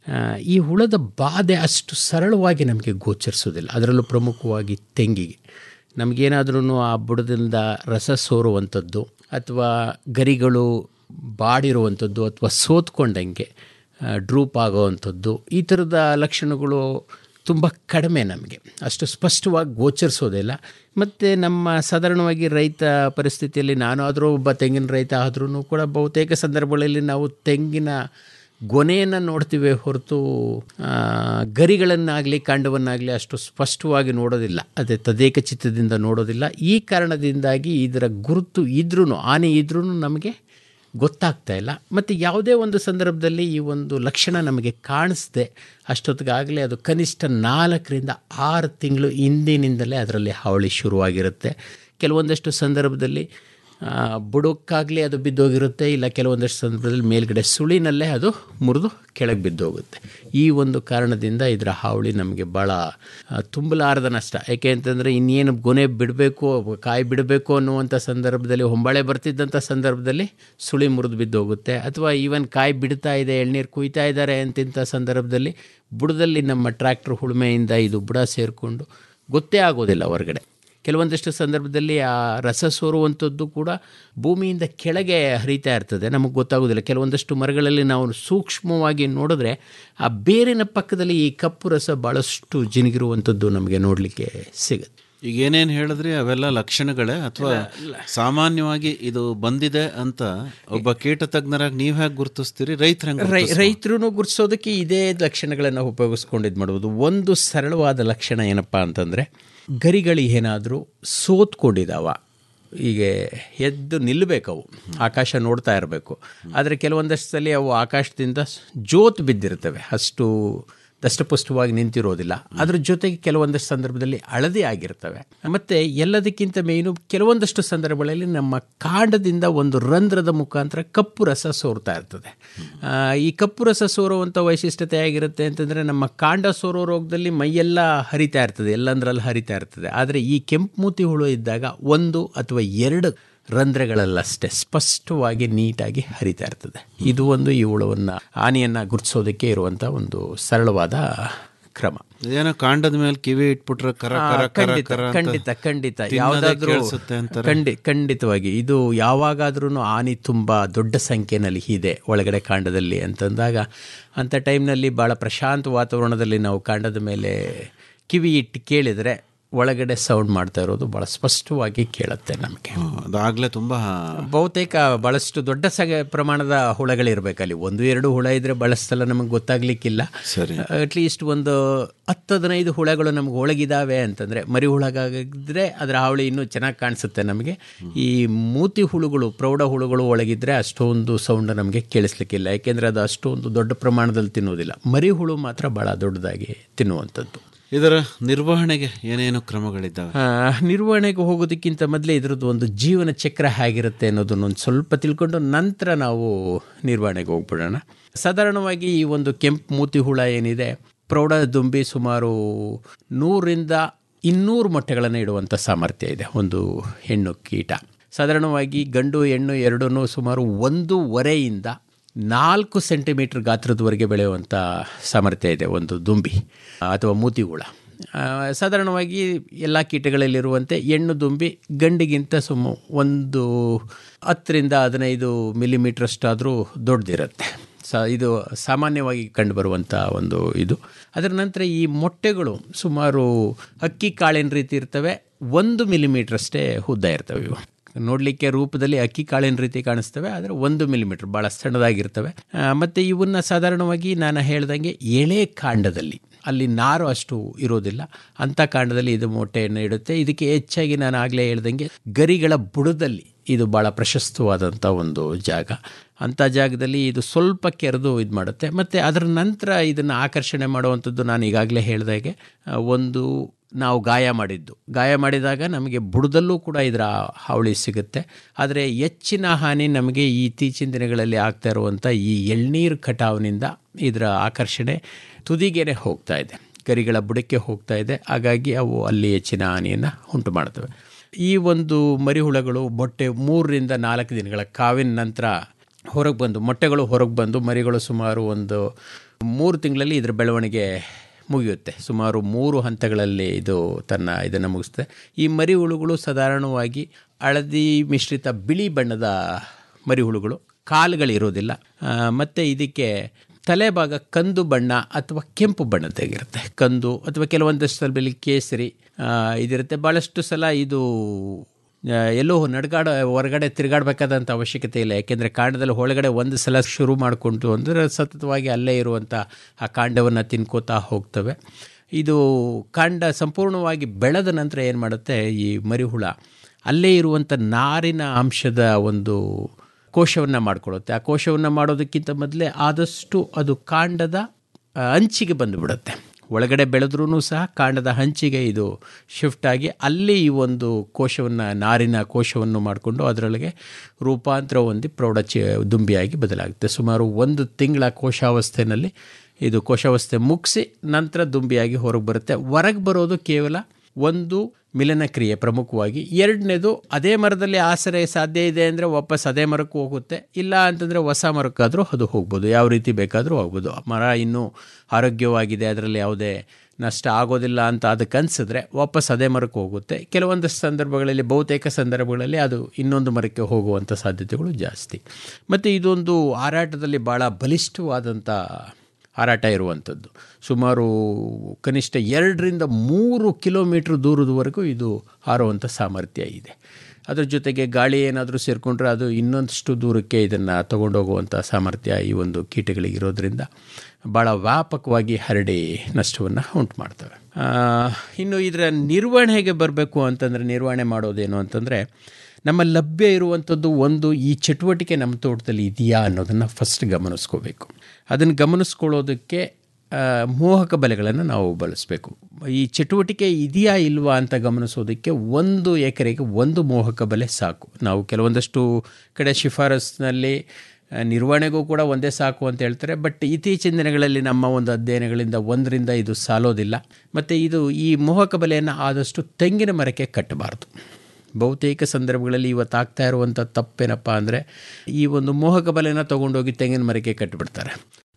ಈ ಹುಳದ ಬಾಧೆ ಅಷ್ಟು ಸರಳವಾಗಿ ನಮಗೆ ಗೋಚರಿಸೋದಿಲ್ಲ ಅದರಲ್ಲೂ ಪ್ರಮುಖವಾಗಿ ತೆಂಗಿಗೆ ನಮಗೇನಾದ್ರೂ ಆ ಬುಡದಿಂದ ರಸ ಸೋರುವಂಥದ್ದು ಅಥವಾ ಗರಿಗಳು ಬಾಡಿರುವಂಥದ್ದು ಅಥವಾ ಸೋತ್ಕೊಂಡಂಗೆ ಡ್ರೂಪ್ ಆಗೋವಂಥದ್ದು ಈ ಥರದ ಲಕ್ಷಣಗಳು ತುಂಬ ಕಡಿಮೆ ನಮಗೆ ಅಷ್ಟು ಸ್ಪಷ್ಟವಾಗಿ ಗೋಚರಿಸೋದಿಲ್ಲ ಮತ್ತು ನಮ್ಮ ಸಾಧಾರಣವಾಗಿ ರೈತ ಪರಿಸ್ಥಿತಿಯಲ್ಲಿ ನಾನಾದರೂ ಒಬ್ಬ ತೆಂಗಿನ ರೈತ ಆದ್ರೂ ಕೂಡ ಬಹುತೇಕ ಸಂದರ್ಭಗಳಲ್ಲಿ ನಾವು ತೆಂಗಿನ ಗೊನೆಯನ್ನು ನೋಡ್ತೀವಿ ಹೊರತು ಆ, ಗರಿಗಳನ್ನಾಗಲಿ ಕಾಂಡವನ್ನಾಗಲಿ ಅಷ್ಟು ಸ್ಪಷ್ಟವಾಗಿ ನೋಡೋದಿಲ್ಲ ಅದೇ ತದೇಕ ಚಿತ್ತದಿಂದ ನೋಡೋದಿಲ್ಲ ಈ ಕಾರಣದಿಂದಾಗಿ ಇದರ ಗುರುತು ಇದ್ರೂ ಹಾನಿ ಇದ್ರೂ ನಮಗೆ ಗೊತ್ತಾಗ್ತಾ ಇಲ್ಲ ಮತ್ತು ಯಾವುದೇ ಒಂದು ಸಂದರ್ಭದಲ್ಲಿ ಈ ಒಂದು ಲಕ್ಷಣ ನಮಗೆ ಕಾಣಿಸ್ದೆ ಅಷ್ಟೊತ್ತಿಗಾಗಲೇ ಅದು ಕನಿಷ್ಠ ನಾಲ್ಕರಿಂದ ಆರು ತಿಂಗಳು ಹಿಂದಿನಿಂದಲೇ ಅದರಲ್ಲಿ ಹಾವಳಿ ಶುರುವಾಗಿರುತ್ತೆ ಕೆಲವೊಂದಷ್ಟು ಸಂದರ್ಭದಲ್ಲಿ ಆ, ಬುಡಕ್ಕಾಗಲಿ ಅದು ಬಿದ್ದೋಗಿರುತ್ತೆ ಇಲ್ಲ ಕೆಲವೊಂದಷ್ಟು ಸಂದರ್ಭದಲ್ಲಿ ಮೇಲ್ಗಡೆ ಸುಳಿನಲ್ಲೇ ಅದು ಮುರಿದು ಕೆಳಗೆ ಬಿದ್ದೋಗುತ್ತೆ ಈ ಒಂದು ಕಾರಣದಿಂದ ಇದರ ಹಾವಳಿ ನಮಗೆ ಭಾಳ ಆ, ತುಂಬಲಾರದ ನಷ್ಟ ಯಾಕೆ ಅಂತಂದರೆ ಇನ್ನೇನು ಗೊನೆ ಬಿಡಬೇಕು ಕಾಯಿ ಬಿಡಬೇಕು ಅನ್ನುವಂಥ ಸಂದರ್ಭದಲ್ಲಿ ಹೊಂಬಾಳೆ ಬರ್ತಿದ್ದಂಥ ಸಂದರ್ಭದಲ್ಲಿ ಸುಳಿ ಮುರಿದು ಬಿದ್ದೋಗುತ್ತೆ ಅಥವಾ ಈವನ್ ಕಾಯಿ ಬಿಡ್ತಾ ಇದೆ ಎಳ್ನೀರು ಕುಯ್ತಾ ಇದ್ದಾರೆ ಅಂತಿಂಥ ಸಂದರ್ಭದಲ್ಲಿ ಬುಡದಲ್ಲಿ ನಮ್ಮ ಟ್ರ್ಯಾಕ್ಟರ್ ಉಳುಮೆಯಿಂದ ಇದು ಬುಡ ಸೇರಿಕೊಂಡು ಗೊತ್ತೇ ಆಗೋದಿಲ್ಲ ಹೊರಗಡೆ ಕೆಲವೊಂದಷ್ಟು ಸಂದರ್ಭದಲ್ಲಿ ಆ ರಸ ಸೋರುವಂಥದ್ದು ಕೂಡ ಭೂಮಿಯಿಂದ ಕೆಳಗೆ ಹರಿತಾ ಇರ್ತದೆ ನಮಗೆ ಗೊತ್ತಾಗೋದಿಲ್ಲ ಕೆಲವೊಂದಷ್ಟು ಮರಗಳಲ್ಲಿ ನಾವು ಸೂಕ್ಷ್ಮವಾಗಿ ನೋಡಿದ್ರೆ ಆ ಬೇರಿನ ಪಕ್ಕದಲ್ಲಿ ಈ ಕಪ್ಪು ರಸ ಭಾಳಷ್ಟು ಜಿನುಗಿರುವಂಥದ್ದು ನಮಗೆ ನೋಡಲಿಕ್ಕೆ ಸಿಗುತ್ತೆ
ಈಗ ಏನೇನು ಹೇಳಿದ್ರಿ ಅವೆಲ್ಲ ಲಕ್ಷಣಗಳೇ ಅಥವಾ ಸಾಮಾನ್ಯವಾಗಿ ಇದು ಬಂದಿದೆ ಅಂತ ಒಬ್ಬ ಕೀಟ ತಜ್ಞರಾಗಿ ನೀವು ಹೇಗೆ ಗುರುತಿಸ್ತೀರಿ ರೈತರ
ರೈ ರೈತರು ಗುರುತಿಸೋದಕ್ಕೆ ಇದೇ ಲಕ್ಷಣಗಳನ್ನು ಉಪಯೋಗಿಸ್ಕೊಂಡು ಇದು ಮಾಡ್ಬೋದು ಒಂದು ಸರಳವಾದ ಲಕ್ಷಣ ಏನಪ್ಪ ಅಂತಂದರೆ ಗರಿಗಳು ಏನಾದರೂ ಸೋತ್ಕೊಂಡಿದ್ದಾವ ಈಗ ಎದ್ದು ನಿಲ್ಲಬೇಕವು ಆಕಾಶ ನೋಡ್ತಾ ಇರಬೇಕು ಆದರೆ ಕೆಲವೊಂದಷ್ಟು ಸಲ ಅವು ಆಕಾಶದಿಂದ ಜೋತ್ ಬಿದ್ದಿರ್ತವೆ ಅಷ್ಟು ದಷ್ಟಪುಷ್ಟವಾಗಿ ನಿಂತಿರೋದಿಲ್ಲ ಅದ್ರ ಜೊತೆಗೆ ಕೆಲವೊಂದಷ್ಟು ಸಂದರ್ಭದಲ್ಲಿ ಹಳದಿ ಆಗಿರ್ತವೆ ಮತ್ತು ಎಲ್ಲದಕ್ಕಿಂತ ಮೇನು ಕೆಲವೊಂದಷ್ಟು ಸಂದರ್ಭಗಳಲ್ಲಿ ನಮ್ಮ ಕಾಂಡದಿಂದ ಒಂದು ರಂಧ್ರದ ಮುಖಾಂತರ ಕಪ್ಪು ರಸ ಸೋರ್ತಾ ಇರ್ತದೆ ಆ, ಈ ಕಪ್ಪು ರಸ ಸೋರುವಂಥ ವೈಶಿಷ್ಟ್ಯತೆ ಆಗಿರುತ್ತೆ ಅಂತಂದರೆ ನಮ್ಮ ಕಾಂಡ ಸೋರೋ ರೋಗದಲ್ಲಿ ಮೈಯೆಲ್ಲ ಹರಿತಾ ಇರ್ತದೆ ಎಲ್ಲಂದ್ರಲ್ಲಿ ಹರಿತಾ ಇರ್ತದೆ ಆದರೆ ಈ ಕೆಂಪು ಮೂತಿ ಹುಳು ಇದ್ದಾಗ ಒಂದು ಅಥವಾ ಎರಡು ರಂಧ್ರಗಳಲ್ಲಷ್ಟೇ ಸ್ಪಷ್ಟವಾಗಿ ನೀಟಾಗಿ ಹರಿತಾ ಇರ್ತದೆ ಇದು ಒಂದು ಈ ಹುಳವನ್ನು ಹಾನಿಯನ್ನು ಗುರುತಿಸೋದಕ್ಕೆ ಇರುವಂಥ ಒಂದು ಸರಳವಾದ ಕ್ರಮ
ಏನೋ ಕಾಂಡದ ಮೇಲೆ ಕಿವಿ ಇಟ್ಬಿಟ್ರೆ ಕರ
ಆ,
ಕರ ಕರ
ಖಂಡಿತ
ಕರ ಅಂತ
ಖಂಡಿತ ಖಂಡಿತ
ತಿನ್ನೋದೇ
ಯಾವುದಾದ್ರೂ
ಕೇಳ್ಸುತ್ತೆ ಅಂತಾರೆ.
ಖಂಡಿ ಖಂಡಿತವಾಗಿ ಇದು ಯಾವಾಗಾದ್ರೂ ಆನಿ ತುಂಬ ದೊಡ್ಡ ಸಂಖ್ಯೆನಲ್ಲಿ ಇದೆ ಒಳಗಡೆ ಕಾಂಡದಲ್ಲಿ ಅಂತಂದಾಗ ಅಂಥ ಟೈಮ್ನಲ್ಲಿ ಭಾಳ ಪ್ರಶಾಂತ ವಾತಾವರಣದಲ್ಲಿ ನಾವು ಕಾಂಡದ ಮೇಲೆ ಕಿವಿ ಇಟ್ಟು ಕೇಳಿದರೆ ಒಳಗಡೆ ಸೌಂಡ್ ಮಾಡ್ತಾ ಇರೋದು ಭಾಳ ಸ್ಪಷ್ಟವಾಗಿ ಕೇಳುತ್ತೆ ನಮಗೆ
ಅದಾಗಲೇ ತುಂಬ
ಬಹುತೇಕ ಭಾಳಷ್ಟು ದೊಡ್ಡ ಸಗ ಪ್ರಮಾಣದ ಹುಳಗಳಿರ್ಬೇಕು ಅಲ್ಲಿ ಒಂದು ಎರಡು ಹುಳ ಇದ್ರೆ ಬಳಸ್ತಲ್ಲ ನಮಗೆ ಗೊತ್ತಾಗ್ಲಿಕ್ಕಿಲ್ಲ
ಸರಿ.
ಅಟ್ಲೀಸ್ಟ್ ಒಂದು ಹತ್ತು ಹದಿನೈದು ಹುಳಗಳು ನಮ್ಗೆ ಒಳಗಿದಾವೆ ಅಂತಂದರೆ ಮರಿ ಹುಳಗಾಗಿದ್ರೆ ಅದರ ಹಾವಳಿ ಇನ್ನೂ ಚೆನ್ನಾಗಿ ಕಾಣಿಸುತ್ತೆ ನಮಗೆ ಈ ಮೂತಿ ಹುಳುಗಳು ಪ್ರೌಢ ಹುಳುಗಳು ಒಳಗಿದ್ರೆ ಅಷ್ಟೊಂದು ಸೌಂಡ್ ನಮಗೆ ಕೇಳಿಸ್ಲಿಕ್ಕಿಲ್ಲ ಯಾಕೆಂದರೆ ಅದು ಅಷ್ಟೊಂದು ದೊಡ್ಡ ಪ್ರಮಾಣದಲ್ಲಿ ತಿನ್ನೋದಿಲ್ಲ ಮರಿ ಹುಳು ಮಾತ್ರ ಭಾಳ ದೊಡ್ಡದಾಗಿ ತಿನ್ನುವಂಥದ್ದು
ಇದರ ನಿರ್ವಹಣೆಗೆ ಏನೇನು ಕ್ರಮಗಳಿದ್ದಾವೆ
ಆ, ನಿರ್ವಹಣೆಗೆ ಹೋಗೋದಕ್ಕಿಂತ ಮೊದಲೇ ಇದರದ್ದು ಒಂದು ಜೀವನ ಚಕ್ರ ಹೇಗಿರುತ್ತೆ ಅನ್ನೋದನ್ನು ಒಂದು ಸ್ವಲ್ಪ ತಿಳ್ಕೊಂಡು ನಂತರ ನಾವು ನಿರ್ವಹಣೆಗೆ ಹೋಗ್ಬಿಡೋಣ ಸಾಧಾರಣವಾಗಿ ಈ ಒಂದು ಕೆಂಪು ಮೂತಿ ಹುಳ ಏನಿದೆ ಪ್ರೌಢ ದುಂಬಿ ಸುಮಾರು ನೂರಿಂದ ಇನ್ನೂರು ಮೊಟ್ಟೆಗಳನ್ನು ಇಡುವಂಥ ಸಾಮರ್ಥ್ಯ ಇದೆ ಒಂದು ಹೆಣ್ಣು ಕೀಟ ಸಾಧಾರಣವಾಗಿ ಗಂಡು ಹೆಣ್ಣು ಎರಡೂ ಸುಮಾರು ಒಂದೂವರೆಯಿಂದ ನಾಲ್ಕು ಸೆಂಟಿಮೀಟರ್ ಗಾತ್ರದವರೆಗೆ ಬೆಳೆಯುವಂಥ ಸಾಮರ್ಥ್ಯ ಇದೆ ಒಂದು ದುಂಬಿ ಅಥವಾ ಮೂತಿ ಹುಳ ಆ, ಸಾಧಾರಣವಾಗಿ ಎಲ್ಲ ಕೀಟಗಳಲ್ಲಿರುವಂತೆ ಹೆಣ್ಣು ದುಂಬಿ ಗಂಡಿಗಿಂತ ಸುಮ್ಮ ಒಂದು ಹತ್ತರಿಂದ ಹದಿನೈದು ಮಿಲಿಮೀಟ್ರಷ್ಟಾದರೂ ದೊಡ್ಡದಿರುತ್ತೆ ಸ ಇದು ಸಾಮಾನ್ಯವಾಗಿ ಕಂಡುಬರುವಂಥ ಒಂದು ಇದು ಅದರ ನಂತರ ಈ ಮೊಟ್ಟೆಗಳು ಸುಮಾರು ಅಕ್ಕಿ ಕಾಳಿನ ರೀತಿ ಇರ್ತವೆ ಒಂದು ಮಿಲಿಮೀಟ್ರಷ್ಟೇ ಉದ್ದ ಇರ್ತವೆ ಇವು ನೋಡಲಿಕ್ಕೆ ರೂಪದಲ್ಲಿ ಅಕ್ಕಿ ಕಾಳಿನ ರೀತಿ ಕಾಣಿಸ್ತವೆ ಆದರೆ ಒಂದು ಮಿಲಿಮೀಟ್ರ್ ಭಾಳ ಸಣ್ಣದಾಗಿರ್ತವೆ ಆ, ಮತ್ತು ಇವನ್ನ ಸಾಧಾರಣವಾಗಿ ನಾನು ಹೇಳ್ದಂಗೆ ಎಳೆ ಕಾಂಡದಲ್ಲಿ ಅಲ್ಲಿ ನಾರು ಅಷ್ಟು ಇರೋದಿಲ್ಲ ಅಂಥ ಕಾಂಡದಲ್ಲಿ ಇದು ಮೊಟ್ಟೆಯನ್ನು ಇಡುತ್ತೆ ಇದಕ್ಕೆ ಹೆಚ್ಚಾಗಿ ನಾನು ಆಗಲೇ ಹೇಳ್ದಂಗೆ ಗರಿಗಳ ಬುಡದಲ್ಲಿ ಇದು ಭಾಳ ಪ್ರಶಸ್ತವಾದಂಥ ಒಂದು ಜಾಗ ಅಂಥ ಜಾಗದಲ್ಲಿ ಇದು ಸ್ವಲ್ಪ ಕೆರೆದು ಇದು ಮಾಡುತ್ತೆ ಮತ್ತು ಅದರ ನಂತರ ಇದನ್ನು ಆಕರ್ಷಣೆ ಮಾಡುವಂಥದ್ದು ನಾನು ಈಗಾಗಲೇ ಹೇಳಿದಾಗೆ ಆ, ಒಂದು ನಾವು ಗಾಯ ಮಾಡಿದ್ದು ಗಾಯ ಮಾಡಿದಾಗ ನಮಗೆ ಬುಡದಲ್ಲೂ ಕೂಡ ಇದರ ಹಾವಳಿ ಸಿಗುತ್ತೆ ಆದರೆ ಹೆಚ್ಚಿನ ಹಾನಿ ನಮಗೆ ಈ ಇತ್ತೀಚಿನ ದಿನಗಳಲ್ಲಿ ಆಗ್ತಾ ಇರುವಂಥ ಈ ಎಳ್ನೀರು ಕಟಾವಿನಿಂದ ಇದರ ಆಕರ್ಷಣೆ ತುದಿಗೆನೆ ಹೋಗ್ತಾ ಇದೆ ಗರಿಗಳ ಬುಡಕ್ಕೆ ಹೋಗ್ತಾ ಇದೆ ಹಾಗಾಗಿ ಅವು ಅಲ್ಲಿ ಹೆಚ್ಚಿನ ಹಾನಿಯನ್ನು ಉಂಟು ಮಾಡ್ತವೆ ಈ ಒಂದು ಮರಿಹುಳಗಳು ಮೊಟ್ಟೆ ಮೂರರಿಂದ ನಾಲ್ಕು ದಿನಗಳ ಕಾವಿನ ನಂತರ ಹೊರಗೆ ಬಂದು ಮೊಟ್ಟೆಗಳು ಹೊರಗೆ ಬಂದು ಮರಿಗಳು ಸುಮಾರು ಒಂದು ಮೂರು ತಿಂಗಳಲ್ಲಿ ಇದರ ಬೆಳವಣಿಗೆ ಮುಗಿಯುತ್ತೆ ಸುಮಾರು ಮೂರು ಹಂತಗಳಲ್ಲಿ ಇದು ತನ್ನ ಇದನ್ನು ಮುಗಿಸುತ್ತೆ ಈ ಮರಿ ಹುಳುಗಳು ಸಾಧಾರಣವಾಗಿ ಹಳದಿ ಮಿಶ್ರಿತ ಬಿಳಿ ಬಣ್ಣದ ಮರಿ ಹುಳುಗಳು ಕಾಲುಗಳಿರೋದಿಲ್ಲ ಆ, ಮತ್ತು ಇದಕ್ಕೆ ತಲೆಭಾಗ ಕಂದು ಬಣ್ಣ ಅಥವಾ ಕೆಂಪು ಬಣ್ಣದ್ದಾಗಿರುತ್ತೆ ಕಂದು ಅಥವಾ ಕೆಲವೊಂದಷ್ಟು ಸಲ ಕೇಸರಿ ಆ, ಇದಿರುತ್ತೆ ಭಾಳಷ್ಟು ಸಲ ಇದು ಆ, ಎಲ್ಲೋ ನಡ್ಗಾಡ ಹೊರಗಡೆ ತಿರುಗಾಡಬೇಕಾದಂಥ ಅವಶ್ಯಕತೆ ಇಲ್ಲ ಯಾಕೆಂದರೆ ಕಾಂಡದಲ್ಲಿ ಒಳಗಡೆ ಒಂದು ಸಲ ಶುರು ಮಾಡಿಕೊಂಡು ಅಂದರೆ ಸತತವಾಗಿ ಅಲ್ಲೇ ಇರುವಂಥ ಆ ಕಾಂಡವನ್ನು ತಿನ್ಕೋತಾ ಹೋಗ್ತವೆ ಇದು ಕಾಂಡ ಸಂಪೂರ್ಣವಾಗಿ ಬೆಳೆದ ನಂತರ ಏನು ಮಾಡುತ್ತೆ ಈ ಮರಿಹುಳ ಅಲ್ಲೇ ಇರುವಂಥ ನಾರಿನ ಅಂಶದ ಒಂದು ಕೋಶವನ್ನು ಮಾಡ್ಕೊಳ್ಳುತ್ತೆ ಆ ಕೋಶವನ್ನು ಮಾಡೋದಕ್ಕಿಂತ ಮೊದಲೇ ಆದಷ್ಟು ಅದು ಕಾಂಡದ ಆ, ಅಂಚಿಗೆ ಬಂದುಬಿಡುತ್ತೆ ಒಳಗಡೆ ಬೆಳೆದ್ರೂ ಸಹ ಕಾಂಡದ ಹಂಚಿಗೆ ಇದು ಶಿಫ್ಟ್ ಆಗಿ ಅಲ್ಲಿ ಈ ಒಂದು ಕೋಶವನ್ನು ನಾರಿನ ಕೋಶವನ್ನು ಮಾಡಿಕೊಂಡು ಅದರೊಳಗೆ ರೂಪಾಂತರ ಹೊಂದಿ ಪ್ರೌಢ ಚಿ ದುಂಬಿಯಾಗಿ ಬದಲಾಗುತ್ತೆ ಸುಮಾರು ಒಂದು ತಿಂಗಳ ಕೋಶಾವಸ್ಥೆಯಲ್ಲಿ ಇದು ಕೋಶಾವಸ್ಥೆ ಮುಗಿಸಿ ನಂತರ ದುಂಬಿಯಾಗಿ ಹೊರಗೆ ಬರುತ್ತೆ ಹೊರಗೆ ಬರೋದು ಕೇವಲ ಒಂದು ಮಿಲನ ಕ್ರಿಯೆ ಪ್ರಮುಖವಾಗಿ ಎರಡನೇದು ಅದೇ ಮರದಲ್ಲಿ ಆಸರೆ ಸಾಧ್ಯ ಇದೆ ಅಂದರೆ ವಾಪಸ್ ಅದೇ ಮರಕ್ಕೆ ಹೋಗುತ್ತೆ ಇಲ್ಲ ಅಂತಂದರೆ ಹೊಸ ಮರಕ್ಕಾದರೂ ಅದು ಹೋಗ್ಬೋದು ಯಾವ ರೀತಿ ಬೇಕಾದರೂ ಹೋಗ್ಬೋದು ಮರ ಇನ್ನೂ ಆರೋಗ್ಯವಾಗಿದೆ ಅದರಲ್ಲಿ ಯಾವುದೇ ನಷ್ಟ ಆಗೋದಿಲ್ಲ ಅಂತ ಅದಕ್ಕೆ ಅನಿಸಿದ್ರೆ ವಾಪಸ್ ಅದೇ ಮರಕ್ಕೆ ಹೋಗುತ್ತೆ ಕೆಲವೊಂದಷ್ಟು ಸಂದರ್ಭಗಳಲ್ಲಿ ಬಹುತೇಕ ಸಂದರ್ಭಗಳಲ್ಲಿ ಅದು ಇನ್ನೊಂದು ಮರಕ್ಕೆ ಹೋಗುವಂಥ ಸಾಧ್ಯತೆಗಳು ಜಾಸ್ತಿ ಮತ್ತು ಇದೊಂದು ಹಾರಾಟದಲ್ಲಿ ಭಾಳ ಬಲಿಷ್ಠವಾದಂಥ ಹಾರಾಟ ಇರುವಂಥದ್ದು ಸುಮಾರು ಕನಿಷ್ಠ ಎರಡರಿಂದ ಮೂರು ಕಿಲೋಮೀಟ್ರ್ ದೂರದವರೆಗೂ ಇದು ಹಾರುವಂಥ ಸಾಮರ್ಥ್ಯ ಇದೆ ಅದ್ರ ಜೊತೆಗೆ ಗಾಳಿ ಏನಾದರೂ ಸೇರಿಕೊಂಡ್ರೆ ಅದು ಇನ್ನೊಂದಷ್ಟು ದೂರಕ್ಕೆ ಇದನ್ನು ತಗೊಂಡೋಗುವಂಥ ಸಾಮರ್ಥ್ಯ ಈ ಒಂದು ಕೀಟಗಳಿಗೆ ಇರೋದ್ರಿಂದ ಭಾಳ ವ್ಯಾಪಕವಾಗಿ ಹರಡಿ ನಷ್ಟವನ್ನು ಉಂಟು ಮಾಡ್ತವೆ ಆ, ಇನ್ನು ಇದರ ನಿರ್ವಹಣೆಗೆ ಬರಬೇಕು ಅಂತಂದರೆ ನಿರ್ವಹಣೆ ಮಾಡೋದೇನು ಅಂತಂದರೆ ನಮ್ಮ ಲಭ್ಯ ಇರುವಂಥದ್ದು ಒಂದು ಈ ಚಟುವಟಿಕೆ ನಮ್ಮ ತೋಟದಲ್ಲಿ ಇದೆಯಾ ಅನ್ನೋದನ್ನು ಫಸ್ಟ್ ಗಮನಿಸ್ಕೋಬೇಕು ಅದನ್ನು ಗಮನಿಸ್ಕೊಳ್ಳೋದಕ್ಕೆ ಆ, ಮೋಹಕ ಬಲೆಗಳನ್ನು ನಾವು ಬಳಸಬೇಕು ಈ ಚಟುವಟಿಕೆ ಇದೆಯಾ ಇಲ್ವಾ ಅಂತ ಗಮನಿಸೋದಕ್ಕೆ ಒಂದು ಎಕರೆಗೆ ಒಂದು ಮೋಹಕ ಬಲೆ ಸಾಕು ನಾವು ಕೆಲವೊಂದಷ್ಟು ಕಡೆ ಶಿಫಾರಸ್ನಲ್ಲಿ ಆ, ನಿರ್ವಹಣೆಗೂ ಕೂಡ ಒಂದೇ ಸಾಕು ಅಂತ ಹೇಳ್ತಾರೆ ಬಟ್ ಇತ್ತೀಚಿನ ದಿನಗಳಲ್ಲಿ ನಮ್ಮ ಒಂದು ಅಧ್ಯಯನಗಳಿಂದ ಒಂದರಿಂದ ಇದು ಸಾಲೋದಿಲ್ಲ ಮತ್ತು ಇದು ಈ ಮೋಹಕ ಬಲೆಯನ್ನು ಆದಷ್ಟು ತೆಂಗಿನ ಮರಕ್ಕೆ ಕಟ್ಟಬಾರ್ದು ಬಹುತೇಕ ಸಂದರ್ಭಗಳಲ್ಲಿ ಇವತ್ತು ಆಗ್ತಾ ಇರುವಂಥ ತಪ್ಪೇನಪ್ಪ ಅಂದರೆ ಈ ಒಂದು ಮೋಹಕ ಬಲೆನ ತೊಗೊಂಡೋಗಿ ತೆಂಗಿನ ಮರಕ್ಕೆ ಕಟ್ಟಿಬಿಡ್ತಾರೆ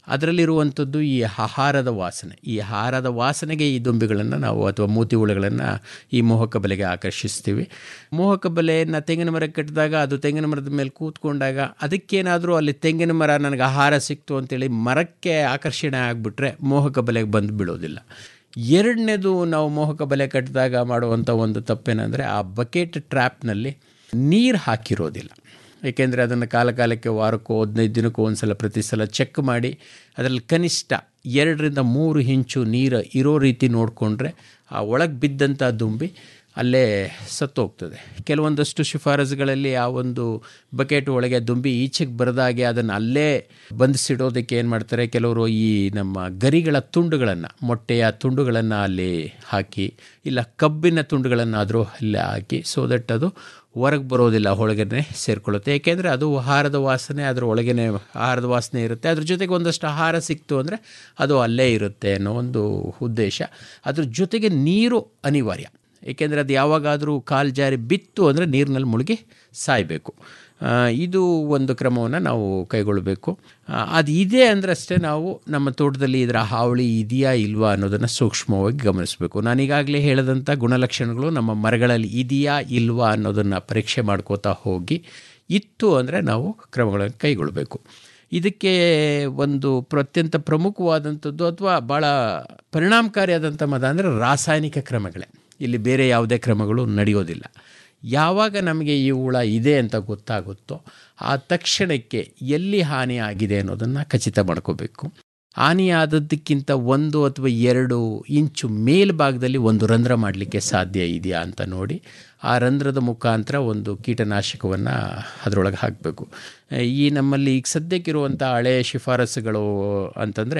ಅದರಲ್ಲಿರುವಂಥದ್ದು ಈ ಆಹಾರದ ವಾಸನೆ ಈ ಆಹಾರದ ವಾಸನೆಗೆ ಈ ದುಂಬಿಗಳನ್ನು ನಾವು ಅಥವಾ ಮೂತಿ ಹುಳುಗಳನ್ನು ಈ ಮೋಹಕ ಬಲೆಗೆ ಆಕರ್ಷಿಸ್ತೀವಿ ಮೋಹಕ ಬಲೆಯನ್ನು ತೆಂಗಿನ ಮರಕ್ಕೆ ಕಟ್ಟಿದಾಗ ಅದು ತೆಂಗಿನ ಮರದ ಮೇಲೆ ಕೂತ್ಕೊಂಡಾಗ ಅದಕ್ಕೇನಾದರೂ ಅಲ್ಲಿ ತೆಂಗಿನ ಮರ ನನಗೆ ಆಹಾರ ಸಿಕ್ತು ಅಂತೇಳಿ ಮರಕ್ಕೆ ಆಕರ್ಷಣೆ ಆಗಿಬಿಟ್ರೆ ಮೋಹಕ ಬಲೆಗೆ ಬಂದು ಬೀಳೋದಿಲ್ಲ ಎರಡನೇದು ನಾವು ಮೋಹಕ ಬಲೆ ಕಟ್ಟಿದಾಗ ಮಾಡುವಂಥ ಒಂದು ತಪ್ಪೇನೆಂದರೆ ಆ ಬಕೆಟ್ ಟ್ರ್ಯಾಪ್ನಲ್ಲಿ ನೀರು ಹಾಕಿರೋದಿಲ್ಲ ಏಕೆಂದರೆ ಅದನ್ನು ಕಾಲ ಕಾಲಕ್ಕೆ ವಾರಕ್ಕೋ ಹದಿನೈದು ದಿನಕ್ಕೋ ಒಂದು ಸಲ ಪ್ರತಿ ಸಲ ಚೆಕ್ ಮಾಡಿ ಅದರಲ್ಲಿ ಕನಿಷ್ಠ ಎರಡರಿಂದ ಮೂರು ಇಂಚು ನೀರು ಇರೋ ರೀತಿ ನೋಡಿಕೊಂಡ್ರೆ ಆ ಒಳಗೆ ಬಿದ್ದಂಥ ದುಂಬಿ ಅಲ್ಲೇ ಸತ್ತೋಗ್ತದೆ ಕೆಲವೊಂದಷ್ಟು ಶಿಫಾರಸುಗಳಲ್ಲಿ ಆ ಒಂದು ಬಕೆಟ್ ಒಳಗೆ ದುಂಬಿ ಈಚೆಗೆ ಬರದಾಗೆ ಅದನ್ನು ಅಲ್ಲೇ ಬಂಧಿಸಿಡೋದಕ್ಕೆ ಏನು ಮಾಡ್ತಾರೆ ಕೆಲವರು ಈ ನಮ್ಮ ಗರಿಗಳ ತುಂಡುಗಳನ್ನು ಮೊಟ್ಟೆಯ ತುಂಡುಗಳನ್ನು ಅಲ್ಲಿ ಹಾಕಿ ಇಲ್ಲ ಕಬ್ಬಿನ ತುಂಡುಗಳನ್ನಾದರೂ ಅಲ್ಲೇ ಹಾಕಿ ಸೊ ದಟ್ ಅದು ಹೊರಗೆ ಬರೋದಿಲ್ಲ ಒಳಗನೆ ಸೇರಿಕೊಳ್ಳುತ್ತೆ ಏಕೆಂದರೆ ಅದು ಆಹಾರದ ವಾಸನೆ ಅದರ ಒಳಗನೆ ಆಹಾರದ ವಾಸನೆ ಇರುತ್ತೆ ಅದ್ರ ಜೊತೆಗೆ ಒಂದಷ್ಟು ಆಹಾರ ಸಿಕ್ತು ಅಂದರೆ ಅದು ಅಲ್ಲೇ ಇರುತ್ತೆ ಅನ್ನೋ ಒಂದು ಉದ್ದೇಶ ಅದ್ರ ಜೊತೆಗೆ ನೀರು ಅನಿವಾರ್ಯ ಏಕೆಂದರೆ ಅದು ಯಾವಾಗಾದರೂ ಕಾಲು ಜಾರಿ ಬಿತ್ತು ಅಂದರೆ ನೀರಿನಲ್ಲಿ ಮುಳುಗಿ ಸಾಯಬೇಕು ಆ, ಇದು ಒಂದು ಕ್ರಮವನ್ನು ನಾವು ಕೈಗೊಳ್ಳಬೇಕು ಆ, ಅದು ಇದೆ ಅಂದರೆ ಅಷ್ಟೇ ನಾವು ನಮ್ಮ ತೋಟದಲ್ಲಿ ಇದರ ಹಾವಳಿ ಇದೆಯಾ ಇಲ್ವಾ ಅನ್ನೋದನ್ನು ಸೂಕ್ಷ್ಮವಾಗಿ ಗಮನಿಸಬೇಕು ನಾನೀಗಾಗಲೇ ಹೇಳಿದಂಥ ಗುಣಲಕ್ಷಣಗಳು ನಮ್ಮ ಮರಗಳಲ್ಲಿ ಇದೆಯಾ ಇಲ್ವಾ ಅನ್ನೋದನ್ನು ಪರೀಕ್ಷೆ ಮಾಡ್ಕೋತಾ ಹೋಗಿ ಇತ್ತು ಅಂದರೆ ನಾವು ಕ್ರಮಗಳನ್ನು ಕೈಗೊಳ್ಳಬೇಕು ಇದಕ್ಕೆ ಒಂದು ಪ್ರ- ಅತ್ಯಂತ ಪ್ರಮುಖವಾದಂಥದ್ದು ಅಥವಾ ಭಾಳ ಪರಿಣಾಮಕಾರಿಯಾದಂಥ ಮದ ಅಂದರೆ ರಾಸಾಯನಿಕ ಕ್ರಮಗಳೇ ಇಲ್ಲಿ ಬೇರೆ ಯಾವುದೇ ಕ್ರಮಗಳು ನಡೆಯೋದಿಲ್ಲ ಯಾವಾಗ ನಮಗೆ ಈ ಹುಳ ಇದೆ ಅಂತ ಗೊತ್ತಾಗುತ್ತೋ ಆ ತಕ್ಷಣಕ್ಕೆ ಎಲ್ಲಿ ಹಾನಿ ಆಗಿದೆ ಅನ್ನೋದನ್ನು ಖಚಿತ ಮಾಡ್ಕೋಬೇಕು ಹಾನಿಯಾದದ್ದಕ್ಕಿಂತ ಒಂದು ಅಥವಾ ಎರಡು ಇಂಚು ಮೇಲ್ಭಾಗದಲ್ಲಿ ಒಂದು ರಂಧ್ರ ಮಾಡಲಿಕ್ಕೆ ಸಾಧ್ಯ ಇದೆಯಾ ಅಂತ ನೋಡಿ ಆ ರಂಧ್ರದ ಮುಖಾಂತರ ಒಂದು ಕೀಟನಾಶಕವನ್ನು ಅದರೊಳಗೆ ಹಾಕಬೇಕು ಈ ನಮ್ಮಲ್ಲಿ ಈಗ ಸದ್ಯಕ್ಕಿರುವಂಥ ಹಳೆಯ ಶಿಫಾರಸುಗಳು ಅಂತಂದರೆ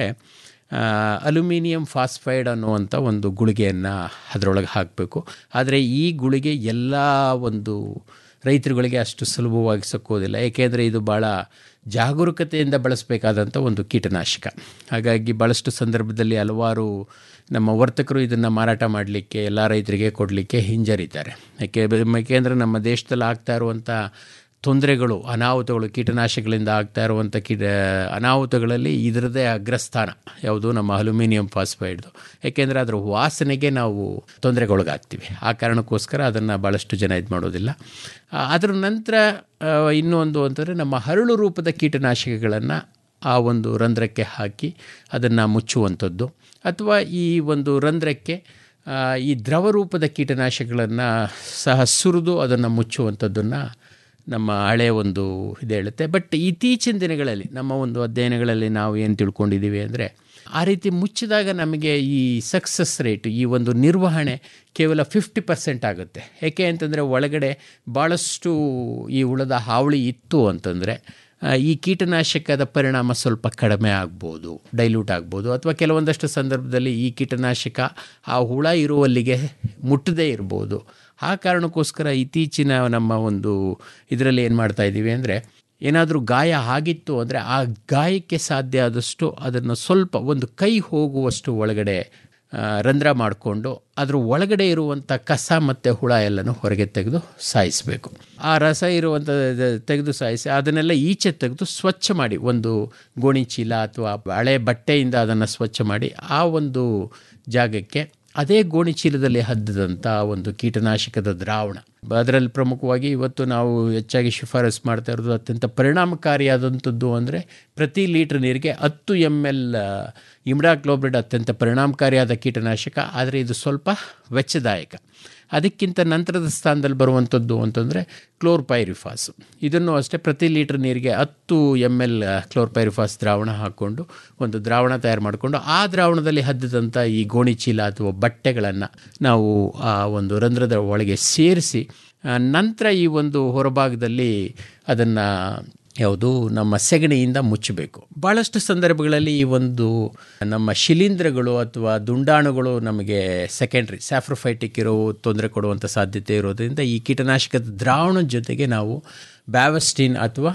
ಅಲ್ಯೂಮಿನಿಯಂ ಫಾಸ್ಫೈಡ್ ಅನ್ನುವಂಥ ಒಂದು ಗುಳಿಗೆಯನ್ನು ಅದರೊಳಗೆ ಹಾಕಬೇಕು ಆದರೆ ಈ ಗುಳಿಗೆ ಎಲ್ಲ ಒಂದು ರೈತರುಗಳಿಗೆ ಅಷ್ಟು ಸುಲಭವಾಗಿ ಸಕ್ಕೋದಿಲ್ಲ ಏಕೆಂದರೆ ಇದು ಭಾಳ ಜಾಗರೂಕತೆಯಿಂದ ಬಳಸಬೇಕಾದಂಥ ಒಂದು ಕೀಟನಾಶಕ ಹಾಗಾಗಿ ಭಾಳಷ್ಟು ಸಂದರ್ಭದಲ್ಲಿ ಹಲವಾರು ನಮ್ಮ ವರ್ತಕರು ಇದನ್ನು ಮಾರಾಟ ಮಾಡಲಿಕ್ಕೆ ಎಲ್ಲ ರೈತರಿಗೆ ಕೊಡಲಿಕ್ಕೆ ಹಿಂಜರಿತಾರೆ ಯಾಕೆ ಏಕೆಂದರೆ ನಮ್ಮ ದೇಶದಲ್ಲಿ ಆಗ್ತಾ ಇರುವಂಥ ತೊಂದರೆಗಳು ಅನಾಹುತಗಳು ಕೀಟನಾಶಕಗಳಿಂದ ಆಗ್ತಾ ಇರುವಂಥ ಕೀಟ ಅನಾಹುತಗಳಲ್ಲಿ ಇದರದೇ ಅಗ್ರಸ್ಥಾನ ಯಾವುದು ನಮ್ಮ ಅಲ್ಯೂಮಿನಿಯಂ ಫಾಸ್ಫೈಡ್ದು ಏಕೆಂದರೆ ಅದರ ವಾಸನೆಗೆ ನಾವು ತೊಂದರೆಗೊಳಗಾಗ್ತೀವಿ ಆ ಕಾರಣಕ್ಕೋಸ್ಕರ ಅದನ್ನು ಭಾಳಷ್ಟು ಜನ ಇದು ಮಾಡೋದಿಲ್ಲ ಆ, ಅದರ ನಂತರ ಆ, ಇನ್ನೊಂದು ಅಂತಂದರೆ ನಮ್ಮ ಹರಳು ರೂಪದ ಕೀಟನಾಶಕಗಳನ್ನು ಆ ಒಂದು ರಂಧ್ರಕ್ಕೆ ಹಾಕಿ ಅದನ್ನು ಮುಚ್ಚುವಂಥದ್ದು ಅಥವಾ ಈ ಒಂದು ರಂಧ್ರಕ್ಕೆ ಆ, ಈ ದ್ರವ ರೂಪದ ಕೀಟನಾಶಕಗಳನ್ನು ಸಹ ಸುರಿದು ಅದನ್ನು ಮುಚ್ಚುವಂಥದ್ದನ್ನು ನಮ್ಮ ಹಳೆಯ ಒಂದು ಇದು ಹೇಳುತ್ತೆ ಬಟ್ ಇತ್ತೀಚಿನ ದಿನಗಳಲ್ಲಿ ನಮ್ಮ ಒಂದು ಅಧ್ಯಯನಗಳಲ್ಲಿ ನಾವು ಏನು ತಿಳ್ಕೊಂಡಿದ್ದೀವಿ ಅಂದರೆ ಆ ರೀತಿ ಮುಚ್ಚಿದಾಗ ನಮಗೆ ಈ ಸಕ್ಸಸ್ ರೇಟ್ ಈ ಒಂದು ನಿರ್ವಹಣೆ ಕೇವಲ ಫಿಫ್ಟಿ ಪರ್ಸೆಂಟ್ ಆಗುತ್ತೆ ಏಕೆ ಅಂತಂದರೆ ಒಳಗಡೆ ಭಾಳಷ್ಟು ಈ ಹುಳದ ಹಾವಳಿ ಇತ್ತು ಅಂತಂದರೆ ಆ, ಈ ಕೀಟನಾಶಕದ ಪರಿಣಾಮ ಸ್ವಲ್ಪ ಕಡಿಮೆ ಆಗ್ಬೋದು ಡೈಲ್ಯೂಟ್ ಆಗ್ಬೋದು ಅಥವಾ ಕೆಲವೊಂದಷ್ಟು ಸಂದರ್ಭದಲ್ಲಿ ಈ ಕೀಟನಾಶಕ ಆ ಹುಳ ಇರುವಲ್ಲಿಗೆ ಮುಟ್ಟದೇ ಇರ್ಬೋದು ಆ ಕಾರಣಕ್ಕೋಸ್ಕರ ಇತ್ತೀಚಿನ ನಮ್ಮ ಒಂದು ಇದರಲ್ಲಿ ಏನು ಮಾಡ್ತಾ ಇದ್ದೀವಿ ಅಂದರೆ ಏನಾದರೂ ಗಾಯ ಆಗಿತ್ತು ಅಂದರೆ ಆ ಗಾಯಕ್ಕೆ ಸಾಧ್ಯ ಆದಷ್ಟು ಅದನ್ನು ಸ್ವಲ್ಪ ಒಂದು ಕೈ ಹೋಗುವಷ್ಟು ಒಳಗಡೆ ಆ, ರಂಧ್ರ ಮಾಡಿಕೊಂಡು ಅದ್ರ ಒಳಗಡೆ ಇರುವಂಥ ಕಸ ಮತ್ತು ಹುಳ ಎಲ್ಲನೂ ಹೊರಗೆ ತೆಗೆದು ಸಾಯಿಸಬೇಕು ಆ ರಸ ಇರುವಂಥ ತೆಗೆದು ಸಾಯಿಸಿ ಅದನ್ನೆಲ್ಲ ಈಚೆ ತೆಗೆದು ಸ್ವಚ್ಛ ಮಾಡಿ ಒಂದು ಗೋಣಿ ಚೀಲ ಅಥವಾ ಹಳೆ ಬಟ್ಟೆಯಿಂದ ಅದನ್ನು ಸ್ವಚ್ಛ ಮಾಡಿ ಆ ಒಂದು ಜಾಗಕ್ಕೆ ಅದೇ ಗೋಣಿ ಚೀಲದಲ್ಲಿ ಹದ್ದಿದಂಥ ಒಂದು ಕೀಟನಾಶಕದ ದ್ರಾವಣ ಅದರಲ್ಲಿ ಪ್ರಮುಖವಾಗಿ ಇವತ್ತು ನಾವು ಹೆಚ್ಚಾಗಿ ಶಿಫಾರಸು ಮಾಡ್ತಾ ಇರೋದು ಅತ್ಯಂತ ಪರಿಣಾಮಕಾರಿಯಾದಂಥದ್ದು ಅಂದರೆ ಪ್ರತಿ ಲೀಟ್ರ್ ನೀರಿಗೆ ಹತ್ತು ಎಮ್ ಎಲ್ ಇಮ್ಡಾಕ್ಲೋಬ್ರಿಡ್ ಅತ್ಯಂತ ಪರಿಣಾಮಕಾರಿಯಾದ ಕೀಟನಾಶಕ ಆದರೆ ಇದು ಸ್ವಲ್ಪ ವೆಚ್ಚದಾಯಕ ಅದಕ್ಕಿಂತ ನಂತರದ ಸ್ಥಾನದಲ್ಲಿ ಬರುವಂಥದ್ದು ಅಂತಂದರೆ ಕ್ಲೋರ್ಪೈರಿಫಾಸ್ ಇದನ್ನು ಅಷ್ಟೇ ಪ್ರತಿ ಲೀಟ್ರ್ ನೀರಿಗೆ ಹತ್ತು ಎಮ್ ಎಲ್ ಕ್ಲೋರ್ಪೈರಿಫಾಸ್ ದ್ರಾವಣ ಹಾಕ್ಕೊಂಡು ಒಂದು ದ್ರಾವಣ ತಯಾರು ಮಾಡಿಕೊಂಡು ಆ ದ್ರಾವಣದಲ್ಲಿ ಹದ್ದಿದಂಥ ಈ ಗೋಣಿ ಚೀಲ ಅಥವಾ ಬಟ್ಟೆಗಳನ್ನು ನಾವು ಆ ಒಂದು ರಂಧ್ರದ ಒಳಗೆ ಸೇರಿಸಿ ಆ, ನಂತರ ಈ ಒಂದು ಹೊರಭಾಗದಲ್ಲಿ ಅದನ್ನು ಯಾವುದು ನಮ್ಮ ಸೆಗಣಿಯಿಂದ ಮುಚ್ಚಬೇಕು ಭಾಳಷ್ಟು ಸಂದರ್ಭಗಳಲ್ಲಿ ಈ ಒಂದು ನಮ್ಮ ಶಿಲೀಂಧ್ರಗಳು ಅಥವಾ ದುಂಡಾಣುಗಳು ನಮಗೆ ಸೆಕೆಂಡ್ರಿ ಸ್ಯಾಫ್ರೋಫೈಟಿಕ್ ಇರೋ ತೊಂದರೆ ಕೊಡುವಂಥ ಸಾಧ್ಯತೆ ಇರೋದ್ರಿಂದ ಈ ಕೀಟನಾಶಕದ ದ್ರಾವಣದ ಜೊತೆಗೆ ನಾವು ಬ್ಯಾವಸ್ಟಿನ್ ಅಥವಾ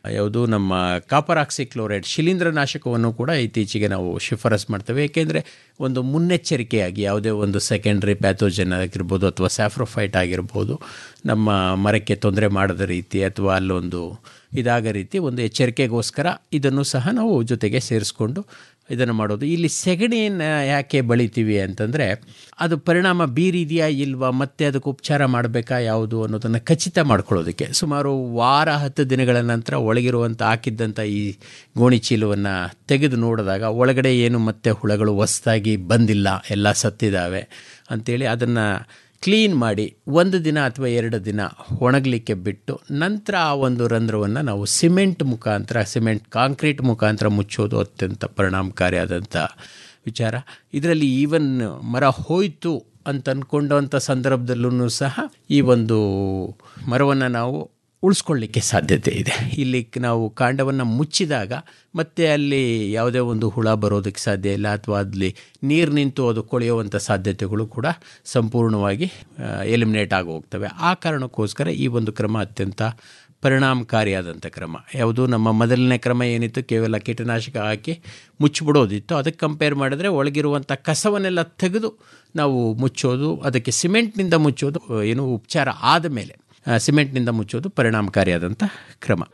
ಯಾವುದು ನಮ್ಮ ಕಾಪರ್ ಆಕ್ಸಿಕ್ಲೋರೈಡ್ ಶಿಲೀಂಧ್ರನಾಶಕವನ್ನು ಕೂಡ ಇತ್ತೀಚೆಗೆ ನಾವು ಶಿಫಾರಸ್ ಮಾಡ್ತೇವೆ ಏಕೆಂದರೆ ಒಂದು ಮುನ್ನೆಚ್ಚರಿಕೆಯಾಗಿ ಯಾವುದೇ ಒಂದು ಸೆಕೆಂಡ್ರಿ ಪ್ಯಾಥೋಜನ್ ಆಗಿರ್ಬೋದು ಅಥವಾ ಸ್ಯಾಫ್ರೋಫೈಟ್ ಆಗಿರ್ಬೋದು ನಮ್ಮ ಮರಕ್ಕೆ ತೊಂದರೆ ಮಾಡದ ರೀತಿ ಅಥವಾ ಅಲ್ಲೊಂದು ಇದಾಗ ರೀತಿ ಒಂದು ಎಚ್ಚರಿಕೆಗೋಸ್ಕರ ಇದನ್ನು ಸಹ ನಾವು ಜೊತೆಗೆ ಸೇರಿಸ್ಕೊಂಡು ಇದನ್ನು ಮಾಡೋದು ಇಲ್ಲಿ ಸೆಗಣಿಯನ್ನು ಯಾಕೆ ಬಳಿತೀವಿ ಅಂತಂದರೆ ಅದು ಪರಿಣಾಮ ಬೀರಿದೆಯಾ ಇಲ್ವಾ ಮತ್ತೆ ಅದಕ್ಕೆ ಉಪಚಾರ ಮಾಡಬೇಕಾ ಯಾವುದು ಅನ್ನೋದನ್ನು ಖಚಿತ ಮಾಡ್ಕೊಳ್ಳೋದಕ್ಕೆ ಸುಮಾರು ವಾರ ಹತ್ತು ದಿನಗಳ ನಂತರ ಒಳಗಿರುವಂಥ ಹಾಕಿದ್ದಂಥ ಈ ಗೋಣಿ ಚೀಲವನ್ನು ತೆಗೆದು ನೋಡಿದಾಗ ಒಳಗಡೆ ಏನು ಮತ್ತೆ ಹುಳಗಳು ಹೊಸ್ದಾಗಿ ಬಂದಿಲ್ಲ ಎಲ್ಲ ಸತ್ತಿದ್ದಾವೆ ಅಂಥೇಳಿ ಅದನ್ನು ಕ್ಲೀನ್ ಮಾಡಿ ಒಂದು ದಿನ ಅಥವಾ ಎರಡು ದಿನ ಒಣಗಲಿಕ್ಕೆ ಬಿಟ್ಟು ನಂತರ ಆ ಒಂದು ರಂಧ್ರವನ್ನು ನಾವು ಸಿಮೆಂಟ್ ಮುಖಾಂತರ ಸಿಮೆಂಟ್ ಕಾಂಕ್ರೀಟ್ ಮುಖಾಂತರ ಮುಚ್ಚೋದು ಅತ್ಯಂತ ಪರಿಣಾಮಕಾರಿಯಾದಂಥ ವಿಚಾರ ಇದರಲ್ಲಿ ಈವನ್ ಮರ ಹೋಯಿತು ಅಂತ ಅಂದ್ಕೊಂಡಂಥ ಸಂದರ್ಭದಲ್ಲೂ ಸಹ ಈ ಒಂದು ಮರವನ್ನು ನಾವು ಉಳಿಸ್ಕೊಳ್ಳಿಕ್ಕೆ ಸಾಧ್ಯತೆ ಇದೆ ಇಲ್ಲಿ ನಾವು ಕಾಂಡವನ್ನು ಮುಚ್ಚಿದಾಗ ಮತ್ತೆ ಅಲ್ಲಿ ಯಾವುದೇ ಒಂದು ಹುಳ ಬರೋದಕ್ಕೆ ಸಾಧ್ಯ ಇಲ್ಲ ಅಥವಾ ಅಲ್ಲಿ ನೀರು ನಿಂತು ಅದು ಕೊಳೆಯುವಂಥ ಸಾಧ್ಯತೆಗಳು ಕೂಡ ಸಂಪೂರ್ಣವಾಗಿ ಎಲಿಮಿನೇಟ್ ಆಗಿ ಹೋಗ್ತವೆ ಆ ಕಾರಣಕ್ಕೋಸ್ಕರ ಈ ಒಂದು ಕ್ರಮ ಅತ್ಯಂತ ಪರಿಣಾಮಕಾರಿಯಾದಂಥ ಕ್ರಮ ಯಾವುದು ನಮ್ಮ ಮೊದಲನೇ ಕ್ರಮ ಏನಿತ್ತು ಕೇವಲ ಕೀಟನಾಶಕ ಹಾಕಿ ಮುಚ್ಚಿಬಿಡೋದಿತ್ತು ಅದಕ್ಕೆ ಕಂಪೇರ್ ಮಾಡಿದ್ರೆ ಒಳಗಿರುವಂಥ ಕಸವನ್ನೆಲ್ಲ ತೆಗೆದು ನಾವು ಮುಚ್ಚೋದು ಅದಕ್ಕೆ ಸಿಮೆಂಟ್ನಿಂದ ಮುಚ್ಚೋದು ಏನು ಉಪಚಾರ ಆದ ಮೇಲೆ ಸಿಮೆಂಟ್ನಿಂದ ಮುಚ್ಚೋದು ಪರಿಣಾಮಕಾರಿಯಾದಂಥ ಕ್ರಮ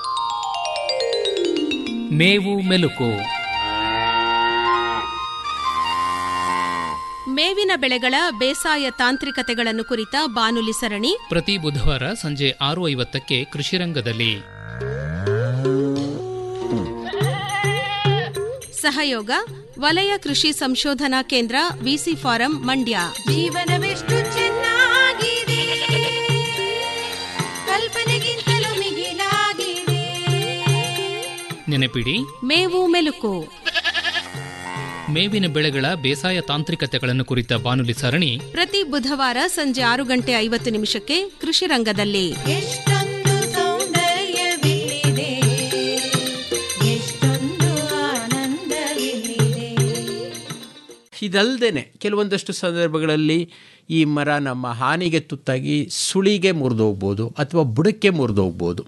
ಮೇವು ಮೆಲುಕು
ಮೇವಿನ ಬೆಳೆಗಳ ಬೇಸಾಯ ತಾಂತ್ರಿಕತೆಗಳನ್ನು ಕುರಿತ ಬಾನುಲಿ ಸರಣಿ
ಪ್ರತಿ ಬುಧವಾರ ಸಂಜೆ ಆರು ಐವತ್ತಕ್ಕೆ ಕೃಷಿರಂಗದಲ್ಲಿ
ಸಹಯೋಗ ವಲಯ ಕೃಷಿ ಸಂಶೋಧನಾ ಕೇಂದ್ರ ವಿಸಿ ಫಾರಂ ಮಂಡ್ಯ
ಜೀವನವೆಷ್ಟು ಚೆನ್ನಾಗಿದೆ ಕಲ್ಪನೆಗಿಂತಲೂ ಮಿಗಿಲಾಗಿದೆ
ನೆನಪಿಡಿ
ಮೇವು ಮೆಲುಕು
ಮೇವಿನ ಬೆಳೆಗಳ ಬೇಸಾಯ ತಾಂತ್ರಿಕತೆಗಳನ್ನು ಕುರಿತ ಬಾನುಲಿ ಸರಣಿ
ಪ್ರತಿ ಬುಧವಾರ ಸಂಜೆ ಆರು ಗಂಟೆ ಐವತ್ತು ನಿಮಿಷಕ್ಕೆ ಕೃಷಿ ರಂಗದಲ್ಲಿ
ಎಷ್ಟೊಂದು ಸೌಂದರ್ಯವಿಲ್ಲಿದೆ ಎಷ್ಟೊಂದು ಆನಂದವಿಲ್ಲಿದೆ
ಇದಲ್ಲದೆ ಕೆಲವೊಂದಷ್ಟು ಸಂದರ್ಭಗಳಲ್ಲಿ ಈ ಮರ ನಮ್ಮ ಹಾನಿಗೆ ತುತ್ತಾಗಿ ಸುಳಿಗೆ ಮುರಿದೋಗ್ಬೋದು ಅಥವಾ ಬುಡಕ್ಕೆ ಮುರಿದೋಗ್ಬೋದು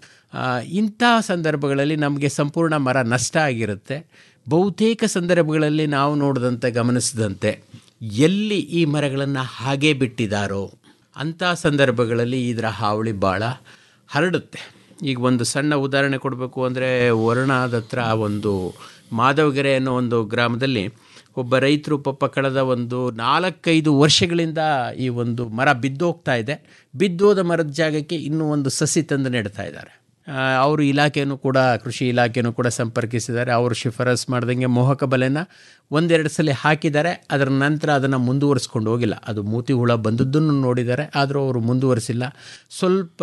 ಇಂಥ ಸಂದರ್ಭಗಳಲ್ಲಿ ನಮಗೆ ಸಂಪೂರ್ಣ ಮರ ನಷ್ಟ ಆಗಿರುತ್ತೆ ಬಹುತೇಕ ಸಂದರ್ಭಗಳಲ್ಲಿ ನಾವು ನೋಡಿದಂತೆ ಗಮನಿಸಿದಂತೆ ಎಲ್ಲಿ ಈ ಮರಗಳನ್ನು ಹಾಗೇ ಬಿಟ್ಟಿದ್ದಾರೋ ಅಂಥ ಸಂದರ್ಭಗಳಲ್ಲಿ ಇದರ ಹಾವಳಿ ಭಾಳ ಹರಡುತ್ತೆ ಈಗ ಒಂದು ಸಣ್ಣ ಉದಾಹರಣೆ ಕೊಡಬೇಕು ಅಂದರೆ ವರ್ಣಾದ ಹತ್ರ ಒಂದು ಮಾಧವಗೆರೆ ಅನ್ನೋ ಒಂದು ಗ್ರಾಮದಲ್ಲಿ ಒಬ್ಬ ರೈತರು ಪಾಪ ಕಳೆದ ಒಂದು ನಾಲ್ಕೈದು ವರ್ಷಗಳಿಂದ ಈ ಒಂದು ಮರ ಬಿದ್ದೋಗ್ತಾ ಇದೆ ಬಿದ್ದೋದ ಮರದ ಜಾಗಕ್ಕೆ ಇನ್ನೂ ಒಂದು ಸಸಿ ತಂದು ನೆಡ್ತಾ ಇದ್ದಾರೆ ಅವರು ಇಲಾಖೆಯನ್ನು ಕೂಡ ಕೃಷಿ ಇಲಾಖೆಯನ್ನು ಕೂಡ ಸಂಪರ್ಕಿಸಿದ್ದಾರೆ ಅವರು ಶಿಫಾರಸ್ ಮಾಡ್ದಂಗೆ ಮೋಹಕ ಬಲೆನ ಒಂದೆರಡು ಸಲ ಹಾಕಿದ್ದಾರೆ ಅದರ ನಂತರ ಅದನ್ನು ಮುಂದುವರಿಸ್ಕೊಂಡು ಹೋಗಿಲ್ಲ ಅದು ಮೂತಿ ಹುಳ ಬಂದದ್ದನ್ನು ನೋಡಿದ್ದಾರೆ ಆದರೂ ಅವರು ಮುಂದುವರಿಸಿಲ್ಲ ಸ್ವಲ್ಪ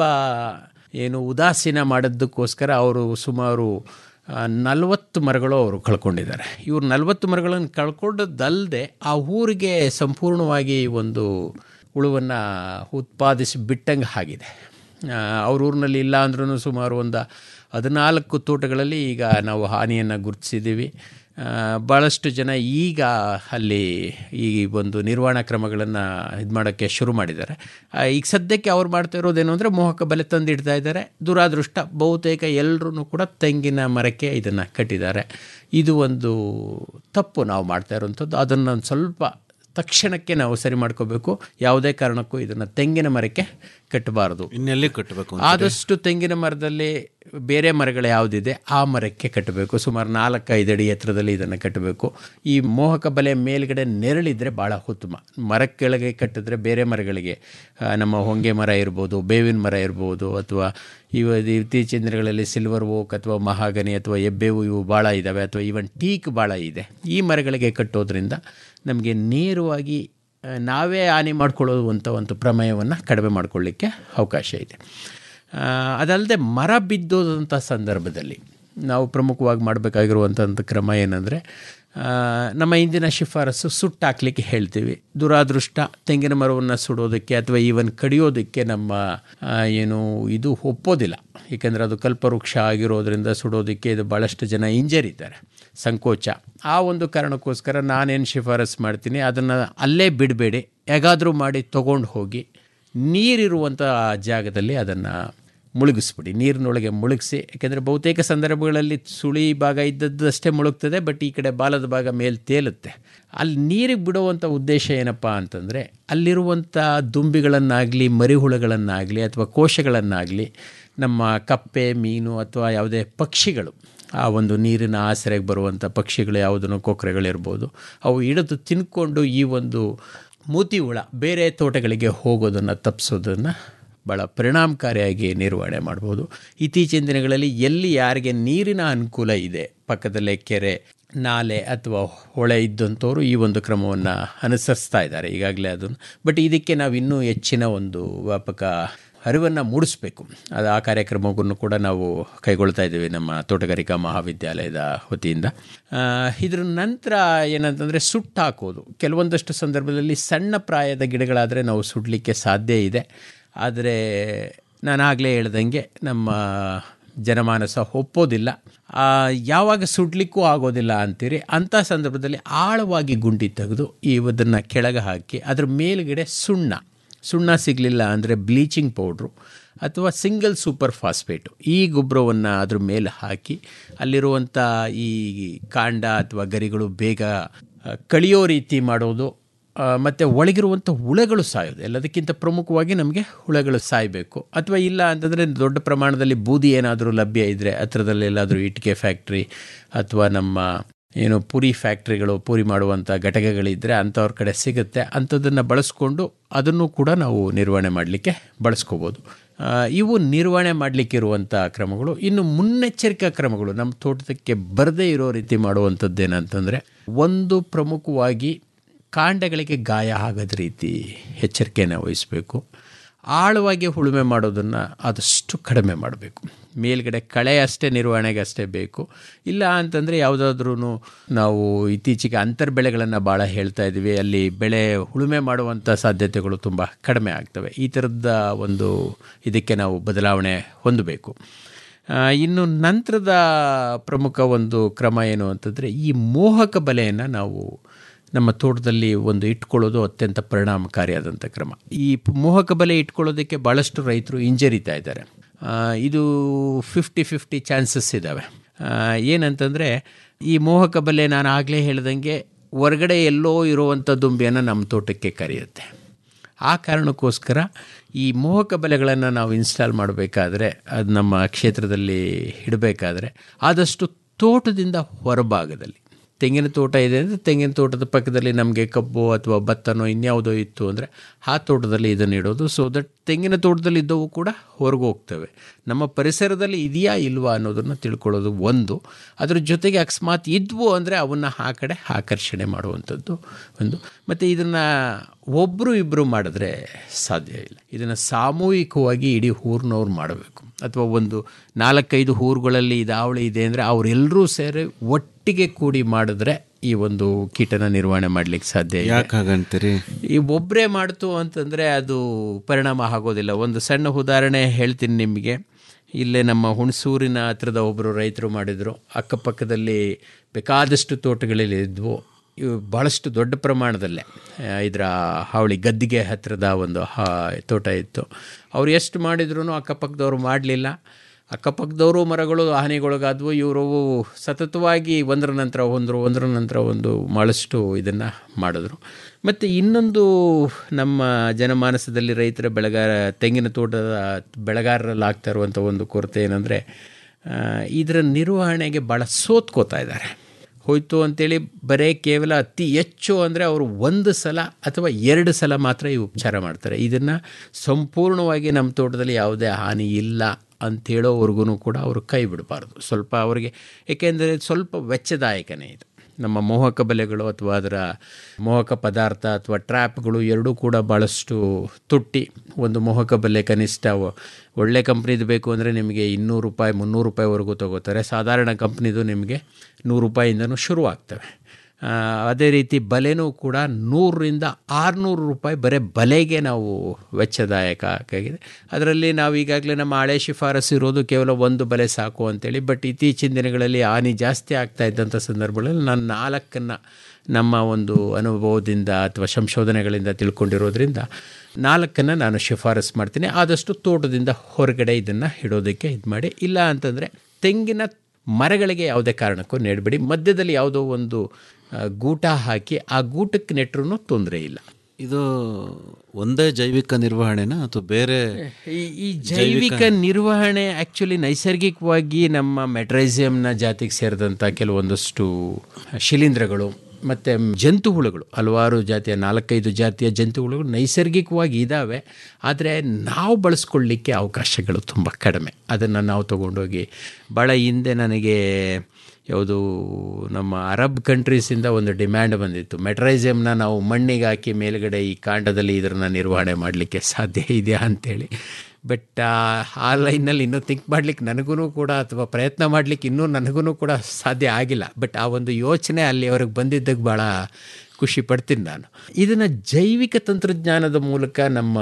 ಏನು ಉದಾಸೀನ ಮಾಡಿದ್ದಕ್ಕೋಸ್ಕರ ಅವರು ಸುಮಾರು ನಲವತ್ತು ಮರಗಳು ಅವರು ಕಳ್ಕೊಂಡಿದ್ದಾರೆ ಇವರು ನಲವತ್ತು ಮರಗಳನ್ನು ಕಳ್ಕೊಂಡದ್ದಲ್ಲದೆ ಆ ಊರಿಗೆ ಸಂಪೂರ್ಣವಾಗಿ ಒಂದು ಹುಳುವನ್ನು ಉತ್ಪಾದಿಸಿ ಬಿಟ್ಟಂಗೆ ಆಗಿದೆ ಅವ್ರ ಊರಿನಲ್ಲಿ ಇಲ್ಲ ಅಂದ್ರೂ ಸುಮಾರು ಒಂದು ಹದಿನಾಲ್ಕು ತೋಟಗಳಲ್ಲಿ ಈಗ ನಾವು ಹಾನಿಯನ್ನು ಗುರುತಿಸಿದ್ದೀವಿ ಭಾಳಷ್ಟು ಜನ ಈಗ ಅಲ್ಲಿ ಈ ಒಂದು ನಿರ್ವಹಣಾ ಕ್ರಮಗಳನ್ನು ಇದು ಮಾಡೋಕ್ಕೆ ಶುರು ಮಾಡಿದ್ದಾರೆ ಈಗ ಸದ್ಯಕ್ಕೆ ಅವ್ರು ಮಾಡ್ತಾ ಇರೋದೇನು ಅಂದರೆ ಮೋಹಕ ಬಲೆ ತಂದಿಡ್ತಾ ಇದ್ದಾರೆ ದುರಾದೃಷ್ಟ ಬಹುತೇಕ ಎಲ್ಲರೂ ಕೂಡ ತೆಂಗಿನ ಮರಕ್ಕೆ ಇದನ್ನು ಕಟ್ಟಿದ್ದಾರೆ ಇದು ಒಂದು ತಪ್ಪು ನಾವು ಮಾಡ್ತಾ ಇರೋವಂಥದ್ದು ಅದನ್ನು ಒಂದು ಸ್ವಲ್ಪ ತಕ್ಷಣಕ್ಕೆ ನಾವು ಸರಿ ಮಾಡ್ಕೋಬೇಕು ಯಾವುದೇ ಕಾರಣಕ್ಕೂ ಇದನ್ನು ತೆಂಗಿನ ಮರಕ್ಕೆ ಕಟ್ಟಬಾರದು
ಇನ್ನೆಲ್ಲಿ ಕಟ್ಟಬೇಕು
ಆದಷ್ಟು ತೆಂಗಿನ ಮರದಲ್ಲಿ ಬೇರೆ ಮರಗಳು ಯಾವುದಿದೆ ಆ ಮರಕ್ಕೆ ಕಟ್ಟಬೇಕು ಸುಮಾರು ನಾಲ್ಕೈದು ಅಡಿ ಎತ್ತರದಲ್ಲಿ ಇದನ್ನು ಕಟ್ಟಬೇಕು ಈ ಮೋಹಕ ಬಲೆ ಮೇಲ್ಗಡೆ ನೆರಳಿದ್ರೆ ಭಾಳ ಉತ್ತಮ ಮರ ಕೆಳಗೆ ಕಟ್ಟಿದ್ರೆ ಬೇರೆ ಮರಗಳಿಗೆ ನಮ್ಮ ಹೊಂಗೆ ಮರ ಇರ್ಬೋದು ಬೇವಿನ ಮರ ಇರ್ಬೋದು ಅಥವಾ ಇವ ಇತ್ತೀಚಿನ ದಿನಗಳಲ್ಲಿ ಸಿಲ್ವರ್ ಓಕ್ ಅಥವಾ ಮಹಾಗನಿ ಅಥವಾ ಎಬ್ಬೇವು ಇವು ಭಾಳ ಇದ್ದಾವೆ ಅಥವಾ ಈವನ್ ಟೀಕ್ ಭಾಳ ಇದೆ ಈ ಮರಗಳಿಗೆ ಕಟ್ಟೋದ್ರಿಂದ ನಮಗೆ ನೇರವಾಗಿ ನಾವೇ ಹಾನಿ ಮಾಡ್ಕೊಳ್ಳೋದು ಅಂತ ಒಂದು ಪ್ರಮೇಯವನ್ನು ಕಡಿಮೆ ಮಾಡಿಕೊಳ್ಳಿಕ್ಕೆ ಅವಕಾಶ ಇದೆ ಅದಲ್ಲದೆ ಮರ ಬಿದ್ದೋದಂಥ ಸಂದರ್ಭದಲ್ಲಿ ನಾವು ಪ್ರಮುಖವಾಗಿ ಮಾಡಬೇಕಾಗಿರುವಂಥ ಕ್ರಮ ಏನಂದರೆ ನಮ್ಮ ಇಂದಿನ ಶಿಫಾರಸು ಸುಟ್ಟಾಕ್ಲಿಕ್ಕೆ ಹೇಳ್ತೀವಿ ದುರಾದೃಷ್ಟ ತೆಂಗಿನ ಮರವನ್ನು ಸುಡೋದಕ್ಕೆ ಅಥವಾ ಈವನ್ ಕಡಿಯೋದಕ್ಕೆ ನಮ್ಮ ಏನು ಇದು ಒಪ್ಪೋದಿಲ್ಲ ಏಕೆಂದರೆ ಅದು ಕಲ್ಪವೃಕ್ಷ ಆಗಿರೋದ್ರಿಂದ ಸುಡೋದಕ್ಕೆ ಇದು ಭಾಳಷ್ಟು ಜನ ಇಂಜರಿದ್ದಾರೆ ಸಂಕೋಚ ಆ ಒಂದು ಕಾರಣಕ್ಕೋಸ್ಕರ ನಾನೇನು ಶಿಫಾರಸ್ ಮಾಡ್ತೀನಿ ಅದನ್ನು ಅಲ್ಲೇ ಬಿಡಬೇಡಿ ಹೇಗಾದರೂ ಮಾಡಿ ತೊಗೊಂಡು ಹೋಗಿ ನೀರಿರುವಂಥ ಜಾಗದಲ್ಲಿ ಅದನ್ನು ಮುಳುಗಿಸ್ಬಿಡಿ ನೀರಿನೊಳಗೆ ಮುಳುಗಿಸಿ ಯಾಕೆಂದರೆ ಬಹುತೇಕ ಸಂದರ್ಭಗಳಲ್ಲಿ ಸುಳಿ ಭಾಗ ಇದ್ದದ್ದು ಅಷ್ಟೇ ಮುಳುಗ್ತದೆ ಬಟ್ ಈ ಕಡೆ ಬಾಲದ ಭಾಗ ಮೇಲೆ ತೇಲುತ್ತೆ ಅಲ್ಲಿ ನೀರಿಗೆ ಬಿಡುವಂಥ ಉದ್ದೇಶ ಏನಪ್ಪ ಅಂತಂದರೆ ಅಲ್ಲಿರುವಂಥ ದುಂಬಿಗಳನ್ನಾಗಲಿ ಮರಿಹುಳುಗಳನ್ನಾಗಲಿ ಅಥವಾ ಕೋಶಗಳನ್ನಾಗಲಿ ನಮ್ಮ ಕಪ್ಪೆ ಮೀನು ಅಥವಾ ಯಾವುದೇ ಪಕ್ಷಿಗಳು ಆ ಒಂದು ನೀರಿನ ಆಸರೆಗೆ ಬರುವಂಥ ಪಕ್ಷಿಗಳು ಯಾವುದನ್ನು ಕೊಕ್ಕರೆಗಳಿರ್ಬೋದು ಅವು ಹಿಡಿದು ತಿನ್ಕೊಂಡು ಈ ಒಂದು ಮೂತಿ ಹುಳ ಬೇರೆ ತೋಟಗಳಿಗೆ ಹೋಗೋದನ್ನು ತಪ್ಪಿಸೋದನ್ನು ಭಾಳ ಪರಿಣಾಮಕಾರಿಯಾಗಿ ನಿರ್ವಹಣೆ ಮಾಡ್ಬೋದು ಇತ್ತೀಚಿನ ದಿನಗಳಲ್ಲಿ ಎಲ್ಲಿ ಯಾರಿಗೆ ನೀರಿನ ಅನುಕೂಲ ಇದೆ ಪಕ್ಕದಲ್ಲೇ ಕೆರೆ ನಾಲೆ ಅಥವಾ ಹೊಳೆ ಇದ್ದಂಥವ್ರು ಈ ಒಂದು ಕ್ರಮವನ್ನು ಅನುಸರಿಸ್ತಾ ಇದ್ದಾರೆ ಈಗಾಗಲೇ ಅದನ್ನು ಬಟ್ ಇದಕ್ಕೆ ನಾವು ಇನ್ನೂ ಹೆಚ್ಚಿನ ಒಂದು ವ್ಯಾಪಕ ಅರಿವನ್ನು ಮೂಡಿಸ್ಬೇಕು ಅದು ಆ ಕಾರ್ಯಕ್ರಮವನ್ನು ಕೂಡ ನಾವು ಕೈಗೊಳ್ತಾ ಇದ್ದೀವಿ ನಮ್ಮ ತೋಟಗಾರಿಕಾ ಮಹಾವಿದ್ಯಾಲಯದ ವತಿಯಿಂದ ಆ, ಇದ್ರ ನಂತರ ಏನಂತಂದರೆ ಸುಟ್ಟು ಹಾಕೋದು ಕೆಲವೊಂದಷ್ಟು ಸಂದರ್ಭದಲ್ಲಿ ಸಣ್ಣ ಪ್ರಾಯದ ಗಿಡಗಳಾದರೆ ನಾವು ಸುಡಲಿಕ್ಕೆ ಸಾಧ್ಯ ಇದೆ ಆದರೆ ನಾನು ಆಗಲೇ ಹೇಳ್ದಂಗೆ ನಮ್ಮ ಜನಮಾನಸ ಒಪ್ಪೋದಿಲ್ಲ ಆ, ಯಾವಾಗ ಸುಡ್ಲಿಕ್ಕೂ ಆಗೋದಿಲ್ಲ ಅಂತೀರಿ ಅಂಥ ಸಂದರ್ಭದಲ್ಲಿ ಆಳವಾಗಿ ಗುಂಡಿ ತೆಗೆದು ಇವದನ್ನು ಕೆಳಗೆ ಹಾಕಿ ಅದ್ರ ಮೇಲುಗಡೆ ಸುಣ್ಣ ಸುಣ್ಣ ಸಿಗಲಿಲ್ಲ ಅಂದರೆ ಬ್ಲೀಚಿಂಗ್ ಪೌಡ್ರು ಅಥವಾ ಸಿಂಗಲ್ ಸೂಪರ್ ಫಾಸ್ಫೇಟು ಈ ಗೊಬ್ಬರವನ್ನು ಅದ್ರ ಮೇಲೆ ಹಾಕಿ ಅಲ್ಲಿರುವಂಥ ಈ ಕಾಂಡ ಅಥವಾ ಗರಿಗಳು ಬೇಗ ಆ, ಕಳಿಯೋ ರೀತಿ ಮಾಡೋದು ಮತ್ತು ಒಳಗಿರುವಂಥ ಹುಳಗಳು ಸಾಯೋದು ಎಲ್ಲದಕ್ಕಿಂತ ಪ್ರಮುಖವಾಗಿ ನಮಗೆ ಹುಳಗಳು ಸಾಯಬೇಕು ಅಥವಾ ಇಲ್ಲ ಅಂತಂದರೆ ದೊಡ್ಡ ಪ್ರಮಾಣದಲ್ಲಿ ಬೂದಿ ಏನಾದರೂ ಲಭ್ಯ ಇದ್ದರೆ ಹತ್ರದಲ್ಲೆಲ್ಲಾದರೂ ಇಟ್ಟಿಗೆ ಫ್ಯಾಕ್ಟ್ರಿ ಅಥವಾ ನಮ್ಮ ಏನು ಪುರಿ ಫ್ಯಾಕ್ಟ್ರಿಗಳು ಪೂರಿ ಮಾಡುವಂಥ ಘಟಕಗಳಿದ್ದರೆ ಅಂಥವ್ರ ಕಡೆ ಸಿಗುತ್ತೆ ಅಂಥದ್ದನ್ನು ಬಳಸ್ಕೊಂಡು ಅದನ್ನು ಕೂಡ ನಾವು ನಿರ್ವಹಣೆ ಮಾಡಲಿಕ್ಕೆ ಬಳಸ್ಕೋಬೋದು ಆ, ಇವು ನಿರ್ವಹಣೆ ಮಾಡಲಿಕ್ಕಿರುವಂಥ ಕ್ರಮಗಳು ಇನ್ನು ಮುನ್ನೆಚ್ಚರಿಕಾ ಕ್ರಮಗಳು ನಮ್ಮ ತೋಟದಕ್ಕೆ ಬರದೇ ಇರೋ ರೀತಿ ಮಾಡುವಂಥದ್ದು ಏನಂತಂದರೆ ಒಂದು ಪ್ರಮುಖವಾಗಿ ಕಾಂಡಗಳಿಗೆ ಗಾಯ ಆಗದ ರೀತಿ ಎಚ್ಚರಿಕೆಯನ್ನು ವಹಿಸಬೇಕು ಆಳವಾಗಿ ಉಳುಮೆ ಮಾಡೋದನ್ನು ಆದಷ್ಟು ಕಡಿಮೆ ಮಾಡಬೇಕು ಮೇಲ್ಗಡೆ ಕಳೆ ಅಷ್ಟೇ ನಿರ್ವಹಣೆಗೆ ಅಷ್ಟೇ ಬೇಕು ಇಲ್ಲ ಅಂತಂದರೆ ಯಾವುದಾದ್ರೂ ನಾವು ಇತ್ತೀಚೆಗೆ ಅಂತರ್ಬೆಳೆಗಳನ್ನು ಭಾಳ ಹೇಳ್ತಾ ಇದ್ದೀವಿ ಅಲ್ಲಿ ಬೆಳೆ ಉಳುಮೆ ಮಾಡುವಂಥ ಸಾಧ್ಯತೆಗಳು ತುಂಬ ಕಡಿಮೆ ಆಗ್ತವೆ ಈ ಥರದ ಒಂದು ಇದಕ್ಕೆ ನಾವು ಬದಲಾವಣೆ ಹೊಂದಬೇಕು ಆ, ಇನ್ನು ನಂತರದ ಪ್ರಮುಖ ಒಂದು ಕ್ರಮ ಏನು ಅಂತಂದರೆ ಈ ಮೋಹಕ ಬಲೆಯನ್ನು ನಾವು ನಮ್ಮ ತೋಟದಲ್ಲಿ ಒಂದು ಇಟ್ಕೊಳ್ಳೋದು ಅತ್ಯಂತ ಪರಿಣಾಮಕಾರಿಯಾದಂಥ ಕ್ರಮ ಈ ಪ್- ಮೋಹಕ ಬಲೆ ಇಟ್ಕೊಳ್ಳೋದಕ್ಕೆ ಭಾಳಷ್ಟು ರೈತರು ಹಿಂಜರಿತಾ ಇದ್ದಾರೆ ಆ, ಇದು ಫಿಫ್ಟಿ ಫಿಫ್ಟಿ ಚಾನ್ಸಸ್ ಇದ್ದಾವೆ ಆ, ಏನಂತಂದರೆ ಈ ಮೋಹಕ ಬಲೆ ನಾನು ಆಗಲೇ ಹೇಳ್ದಂಗೆ ಹೊರಗಡೆ ಎಲ್ಲೋ ಇರುವಂಥ ದುಂಬಿಯನ್ನು ನಮ್ಮ ತೋಟಕ್ಕೆ ಕರೆಯುತ್ತೆ ಆ ಕಾರಣಕ್ಕೋಸ್ಕರ ಈ ಮೋಹಕ ಬಲೆಗಳನ್ನು ನಾವು ಇನ್ಸ್ಟಾಲ್ ಮಾಡಬೇಕಾದ್ರೆ ಅದು ನಮ್ಮ ಕ್ಷೇತ್ರದಲ್ಲಿ ಇಡಬೇಕಾದ್ರೆ ಆದಷ್ಟು ತೋಟದಿಂದ ಹೊರಭಾಗದಲ್ಲಿ ತೆಂಗಿನ ತೋಟ ಇದೆ ಅಂದರೆ ತೆಂಗಿನ ತೋಟದ ಪಕ್ಕದಲ್ಲಿ ನಮಗೆ ಕಬ್ಬು ಅಥವಾ ಭತ್ತನೋ ಇನ್ಯಾವುದೋ ಇತ್ತು ಅಂದರೆ ಆ ತೋಟದಲ್ಲಿ ಇದನ್ನು ಇಡೋದು ಸೊ ದಟ್ ತೆಂಗಿನ ತೋಟದಲ್ಲಿ ಇದ್ದವು ಕೂಡ ಹೊರಗೆ ಹೋಗ್ತವೆ ನಮ್ಮ ಪರಿಸರದಲ್ಲಿ ಇದೆಯಾ ಇಲ್ವಾ ಅನ್ನೋದನ್ನು ತಿಳ್ಕೊಳ್ಳೋದು ಒಂದು ಅದ್ರ ಜೊತೆಗೆ ಅಕಸ್ಮಾತ್ ಇದ್ವು ಅಂದರೆ ಅವನ್ನ ಆ ಕಡೆ ಆಕರ್ಷಣೆ ಮಾಡುವಂಥದ್ದು ಒಂದು ಮತ್ತು ಇದನ್ನು ಒಬ್ಬರು ಇಬ್ಬರು ಮಾಡಿದ್ರೆ ಸಾಧ್ಯ ಇಲ್ಲ ಇದನ್ನು ಸಾಮೂಹಿಕವಾಗಿ ಇಡೀ ಊರಿನವ್ರು ಮಾಡಬೇಕು ಅಥವಾ ಒಂದು ನಾಲ್ಕೈದು ಊರುಗಳಲ್ಲಿ ಇದಾವಳಿ ಇದೆ ಅಂದರೆ ಅವರೆಲ್ಲರೂ ಸೇರಿ ಒಟ್ಟಿಗೆ ಕೂಡಿ ಮಾಡಿದ್ರೆ ಈ ಒಂದು ಕೀಟನ ನಿರ್ವಹಣೆ ಮಾಡಲಿಕ್ಕೆ ಸಾಧ್ಯ ಇದೆ
ಯಾಕೆ ಹಾಗಂತೀರಿ
ಈ ಒಬ್ಬರೇ ಮಾಡ್ತು ಅಂತಂದರೆ ಅದು ಪರಿಣಾಮ ಆಗೋದಿಲ್ಲ ಒಂದು ಸಣ್ಣ ಉದಾಹರಣೆ ಹೇಳ್ತೀನಿ ನಿಮಗೆ ಇಲ್ಲೇ ನಮ್ಮ ಹುಣಸೂರಿನ ಹತ್ರದ ಒಬ್ಬರು ರೈತರು ಮಾಡಿದರು ಅಕ್ಕಪಕ್ಕದಲ್ಲಿ ಬೇಕಾದಷ್ಟು ತೋಟಗಳಲ್ಲಿ ಇದ್ವು ಇವು ಭಾಳಷ್ಟು ದೊಡ್ಡ ಪ್ರಮಾಣದಲ್ಲೇ ಆ, ಇದರ ಹಾವಳಿ ಗದ್ದಿಗೆ ಹತ್ತಿರದ ಒಂದು ಹಾ ತೋಟ ಇತ್ತು ಅವ್ರು ಎಷ್ಟು ಮಾಡಿದ್ರು ಅಕ್ಕಪಕ್ಕದವ್ರು ಮಾಡಲಿಲ್ಲ ಅಕ್ಕಪಕ್ಕದವರು ಮರಗಳು ಹಾನಿಗೊಳಗಾದವು ಇವರು ಸತತವಾಗಿ ಒಂದರ ನಂತರ ಒಂದು ಒಂದರ ನಂತರ ಒಂದು ಭಾಳಷ್ಟು ಇದನ್ನು ಮಾಡಿದ್ರು ಮತ್ತು ಇನ್ನೊಂದು ನಮ್ಮ ಜನಮಾನಸದಲ್ಲಿ ರೈತರ ಬೆಳೆಗಾರ ತೆಂಗಿನ ತೋಟದ ಬೆಳೆಗಾರರಲ್ಲಿ ಆಗ್ತಾ ಇರುವಂಥ ಒಂದು ಕೊರತೆ ಏನಂದರೆ ಇದರ ನಿರ್ವಹಣೆಗೆ ಭಾಳ ಸೋತ್ಕೋತಾ ಇದ್ದಾರೆ ಹೋಯ್ತು ಅಂತೇಳಿ ಬರೀ ಕೇವಲ ಅತಿ ಹೆಚ್ಚು ಅಂದರೆ ಅವರು ಒಂದು ಸಲ ಅಥವಾ ಎರಡು ಸಲ ಮಾತ್ರ ಈ ಉಪಚಾರ ಮಾಡ್ತಾರೆ ಇದನ್ನು ಸಂಪೂರ್ಣವಾಗಿ ನಮ್ಮ ತೋಟದಲ್ಲಿ ಯಾವುದೇ ಹಾನಿ ಇಲ್ಲ ಅಂಥೇಳೋವರೆಗೂ ಕೂಡ ಅವರು ಕೈ ಬಿಡಬಾರ್ದು ಸ್ವಲ್ಪ ಅವರಿಗೆ ಏಕೆಂದರೆ ಸ್ವಲ್ಪ ವೆಚ್ಚದಾಯಕನೇ ಇದು ನಮ್ಮ ಮೋಹಕ ಬಲೆಗಳು ಅಥವಾ ಅದರ ಮೋಹಕ ಪದಾರ್ಥ ಅಥವಾ ಟ್ರ್ಯಾಪ್ಗಳು ಎರಡೂ ಕೂಡ ಭಾಳಷ್ಟು ತುಟ್ಟಿ ಒಂದು ಮೋಹಕ ಬಲೆ ಕನಿಷ್ಠ ಒ- ಒಳ್ಳೆ ಕಂಪ್ನಿದು ಬೇಕು ಅಂದರೆ ನಿಮಗೆ ಇನ್ನೂರು ರೂಪಾಯಿ ಮುನ್ನೂರು ರೂಪಾಯಿವರೆಗೂ ತಗೋತಾರೆ ಸಾಧಾರಣ ಕಂಪ್ನಿದು ನಿಮಗೆ ನೂರು ರೂಪಾಯಿಂದನೂ ಶುರು ಆಗ್ತವೆ ಆ, ಅದೇ ರೀತಿ ಬಲೆನೂ ಕೂಡ ನೂರರಿಂದ ಆರುನೂರು ರೂಪಾಯಿ ಬರೀ ಬಲೆಗೆ ನಾವು ವೆಚ್ಚದಾಯಕ ಆಗಿದೆ ಅದರಲ್ಲಿ ನಾವು ಈಗಾಗಲೇ ನಮ್ಮ ಹಳೆ ಶಿಫಾರಸು ಇರೋದು ಕೇವಲ ಒಂದು ಬಲೆ ಸಾಕು ಅಂತೇಳಿ ಬಟ್ ಇತ್ತೀಚಿನ ದಿನಗಳಲ್ಲಿ ಹಾನಿ ಜಾಸ್ತಿ ಆಗ್ತಾ ಇದ್ದಂಥ ಸಂದರ್ಭಗಳಲ್ಲಿ ನಾನು ನಾಲ್ಕನ್ನು ನಮ್ಮ ಒಂದು ಅನುಭವದಿಂದ ಅಥವಾ ಸಂಶೋಧನೆಗಳಿಂದ ತಿಳ್ಕೊಂಡಿರೋದ್ರಿಂದ ನಾಲ್ಕನ್ನು ನಾನು ಶಿಫಾರಸು ಮಾಡ್ತೀನಿ ಆದಷ್ಟು ತೋಟದಿಂದ ಹೊರಗಡೆ ಇದನ್ನು ಇಡೋದಕ್ಕೆ ಇದು ಮಾಡಿ ಇಲ್ಲ ಅಂತಂದರೆ ತೆಂಗಿನ ಮರಗಳಿಗೆ ಯಾವುದೇ ಕಾರಣಕ್ಕೂ ನೆಡಬೇಡಿ ಮಧ್ಯದಲ್ಲಿ ಯಾವುದೋ ಒಂದು ಆ, ಗೂಟ ಹಾಕಿ ಆ ಗೂಟಕ್ಕೆ ನೆಟ್ಟರೂ ತೊಂದರೆ ಇಲ್ಲ
ಇದು ಒಂದೇ ಜೈವಿಕ ನಿರ್ವಹಣೆನಾ ಅಥವಾ ಬೇರೆ
ಈ ಈ ಜೈವಿಕ ನಿರ್ವಹಣೆ ಆ್ಯಕ್ಚುಲಿ ನೈಸರ್ಗಿಕವಾಗಿ ನಮ್ಮ ಮೆಟ್ರೈಸಿಯಂನ ಜಾತಿಗೆ ಸೇರಿದಂಥ ಕೆಲವೊಂದಷ್ಟು ಶಿಲೀಂಧ್ರಗಳು ಮತ್ತು ಜಂತು ಹುಳುಗಳು ಹಲವಾರು ಜಾತಿಯ ನಾಲ್ಕೈದು ಜಾತಿಯ ಜಂತು ಹುಳುಗಳು ನೈಸರ್ಗಿಕವಾಗಿ ಇದ್ದಾವೆ ಆದರೆ ನಾವು ಬಳಸ್ಕೊಳ್ಳಿಕ್ಕೆ ಅವಕಾಶಗಳು ತುಂಬ ಕಡಿಮೆ ಅದನ್ನು ನಾವು ತೊಗೊಂಡೋಗಿ ಭಾಳ ಹಿಂದೆ ನನಗೆ ಯಾವುದು ನಮ್ಮ ಅರಬ್ ಕಂಟ್ರೀಸಿಂದ ಒಂದು ಡಿಮ್ಯಾಂಡ್ ಬಂದಿತ್ತು ಮೆಟ್ರೈಸಿಯಮ್ನ ನಾವು ಮಣ್ಣಿಗೆ ಹಾಕಿ ಮೇಲ್ಗಡೆ ಈ ಕಾಂಡದಲ್ಲಿ ಇದನ್ನು ನಿರ್ವಹಣೆ ಮಾಡಲಿಕ್ಕೆ ಸಾಧ್ಯ ಇದೆಯಾ ಅಂಥೇಳಿ ಬಟ್ ಆ ಲೈನಲ್ಲಿ ಇನ್ನೂ ಥಿಂಕ್ ಮಾಡಲಿಕ್ಕೆ ನನಗೂ ಕೂಡ ಅಥವಾ ಪ್ರಯತ್ನ ಮಾಡಲಿಕ್ಕೆ ಇನ್ನೂ ನನಗೂ ಕೂಡ ಸಾಧ್ಯ ಆಗಿಲ್ಲ ಬಟ್ ಆ ಒಂದು ಯೋಚನೆ ಅಲ್ಲಿವರೆಗೆ ಬಂದಿದ್ದಕ್ಕೆ ಭಾಳ ಖುಷಿ ಪಡ್ತೀನಿ ನಾನು ಇದನ್ನು ಜೈವಿಕ ತಂತ್ರಜ್ಞಾನದ ಮೂಲಕ ನಮ್ಮ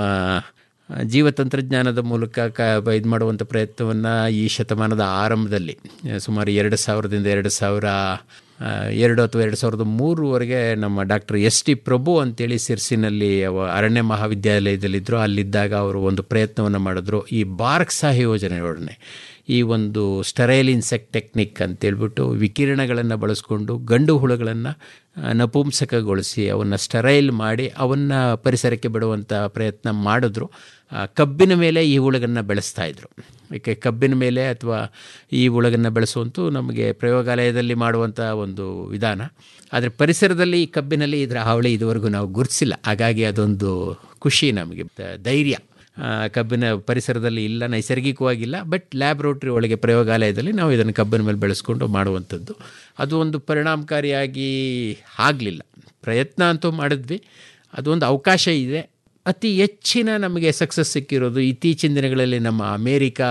ಆ, ಜೀವ ತಂತ್ರಜ್ಞಾನದ ಮೂಲಕ ಕ ಇದು ಮಾಡುವಂಥ ಪ್ರಯತ್ನವನ್ನು ಈ ಶತಮಾನದ ಆರಂಭದಲ್ಲಿ ಆ, ಸುಮಾರು ಎರಡು ಸಾವಿರದಿಂದ ಎರಡು ಸಾವಿರ ಆ, ಎರಡು ಅಥವಾ ಎರಡು ಸಾವಿರದ ಮೂರುವರೆಗೆ ನಮ್ಮ ಡಾಕ್ಟರ್ ಎಸ್ ಟಿ ಪ್ರಭು ಅಂತೇಳಿ ಸಿರ್ಸಿನಲ್ಲಿ ಅವ ಅರಣ್ಯ ಮಹಾವಿದ್ಯಾಲಯದಲ್ಲಿದ್ದರು ಅಲ್ಲಿದ್ದಾಗ ಅವರು ಒಂದು ಪ್ರಯತ್ನವನ್ನು ಮಾಡಿದ್ರು ಈ ಬಾರ್ಕ್ಸಾ ಯೋಜನೆಯೊಡನೆ ಈ ಒಂದು ಸ್ಟರೈಲ್ ಇನ್ಸೆಕ್ಟ್ ಟೆಕ್ನಿಕ್ ಅಂತೇಳ್ಬಿಟ್ಟು ವಿಕಿರಣಗಳನ್ನು ಬಳಸ್ಕೊಂಡು ಗಂಡು ಹುಳುಗಳನ್ನು ನಪುಂಸಕಗೊಳಿಸಿ ಅವನ್ನು ಸ್ಟರೈಲ್ ಮಾಡಿ ಅವನ್ನು ಪರಿಸರಕ್ಕೆ ಬಿಡುವಂಥ ಪ್ರಯತ್ನ ಮಾಡಿದ್ರು ಆ, ಕಬ್ಬಿನ ಮೇಲೆ ಈ ಹುಳುಗನ್ನು ಬೆಳೆಸ್ತಾ ಇದ್ರು ಏಕೆ ಕಬ್ಬಿನ ಮೇಲೆ ಅಥವಾ ಈ ಹುಳುಗನ್ನು ಬೆಳೆಸುವಂತೂ ನಮಗೆ ಪ್ರಯೋಗಾಲಯದಲ್ಲಿ ಮಾಡುವಂಥ ಒಂದು ವಿಧಾನ ಆದರೆ ಪರಿಸರದಲ್ಲಿ ಈ ಕಬ್ಬಿನಲ್ಲಿ ಇದರ ಹಾವಳಿ ಇದುವರೆಗೂ ನಾವು ಗುರುತಿಸಿಲ್ಲ ಹಾಗಾಗಿ ಅದೊಂದು ಖುಷಿ ನಮಗೆ ದ- ಧೈರ್ಯ ಆ, ಕಬ್ಬಿನ ಪರಿಸರದಲ್ಲಿ ಇಲ್ಲ ನೈಸರ್ಗಿಕವಾಗಿಲ್ಲ ಬಟ್ ಲ್ಯಾಬ್ರೋಟ್ರಿ ಒಳಗೆ ಪ್ರಯೋಗಾಲಯದಲ್ಲಿ ನಾವು ಇದನ್ನು ಕಬ್ಬಿನ ಮೇಲೆ ಬೆಳೆಸ್ಕೊಂಡು ಮಾಡುವಂಥದ್ದು ಅದು ಒಂದು ಪರಿಣಾಮಕಾರಿಯಾಗಿ ಆಗಲಿಲ್ಲ ಪ್ರಯತ್ನ ಅಂತೂ ಮಾಡಿದ್ವಿ ಅದೊಂದು ಅವಕಾಶ ಇದೆ ಅತಿ ಹೆಚ್ಚಿನ ನಮಗೆ ಸಕ್ಸಸ್ ಸಿಕ್ಕಿರೋದು ಇತ್ತೀಚಿನ ದಿನಗಳಲ್ಲಿ ನಮ್ಮ ಅಮೇರಿಕಾ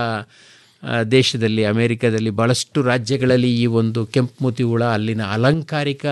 ಆ, ದೇಶದಲ್ಲಿ ಅಮೇರಿಕಾದಲ್ಲಿ ಭಾಳಷ್ಟು ರಾಜ್ಯಗಳಲ್ಲಿ ಈ ಒಂದು ಕೆಂಪು ಮೂತಿ ಹುಳ ಅಲ್ಲಿನ ಅಲಂಕಾರಿಕ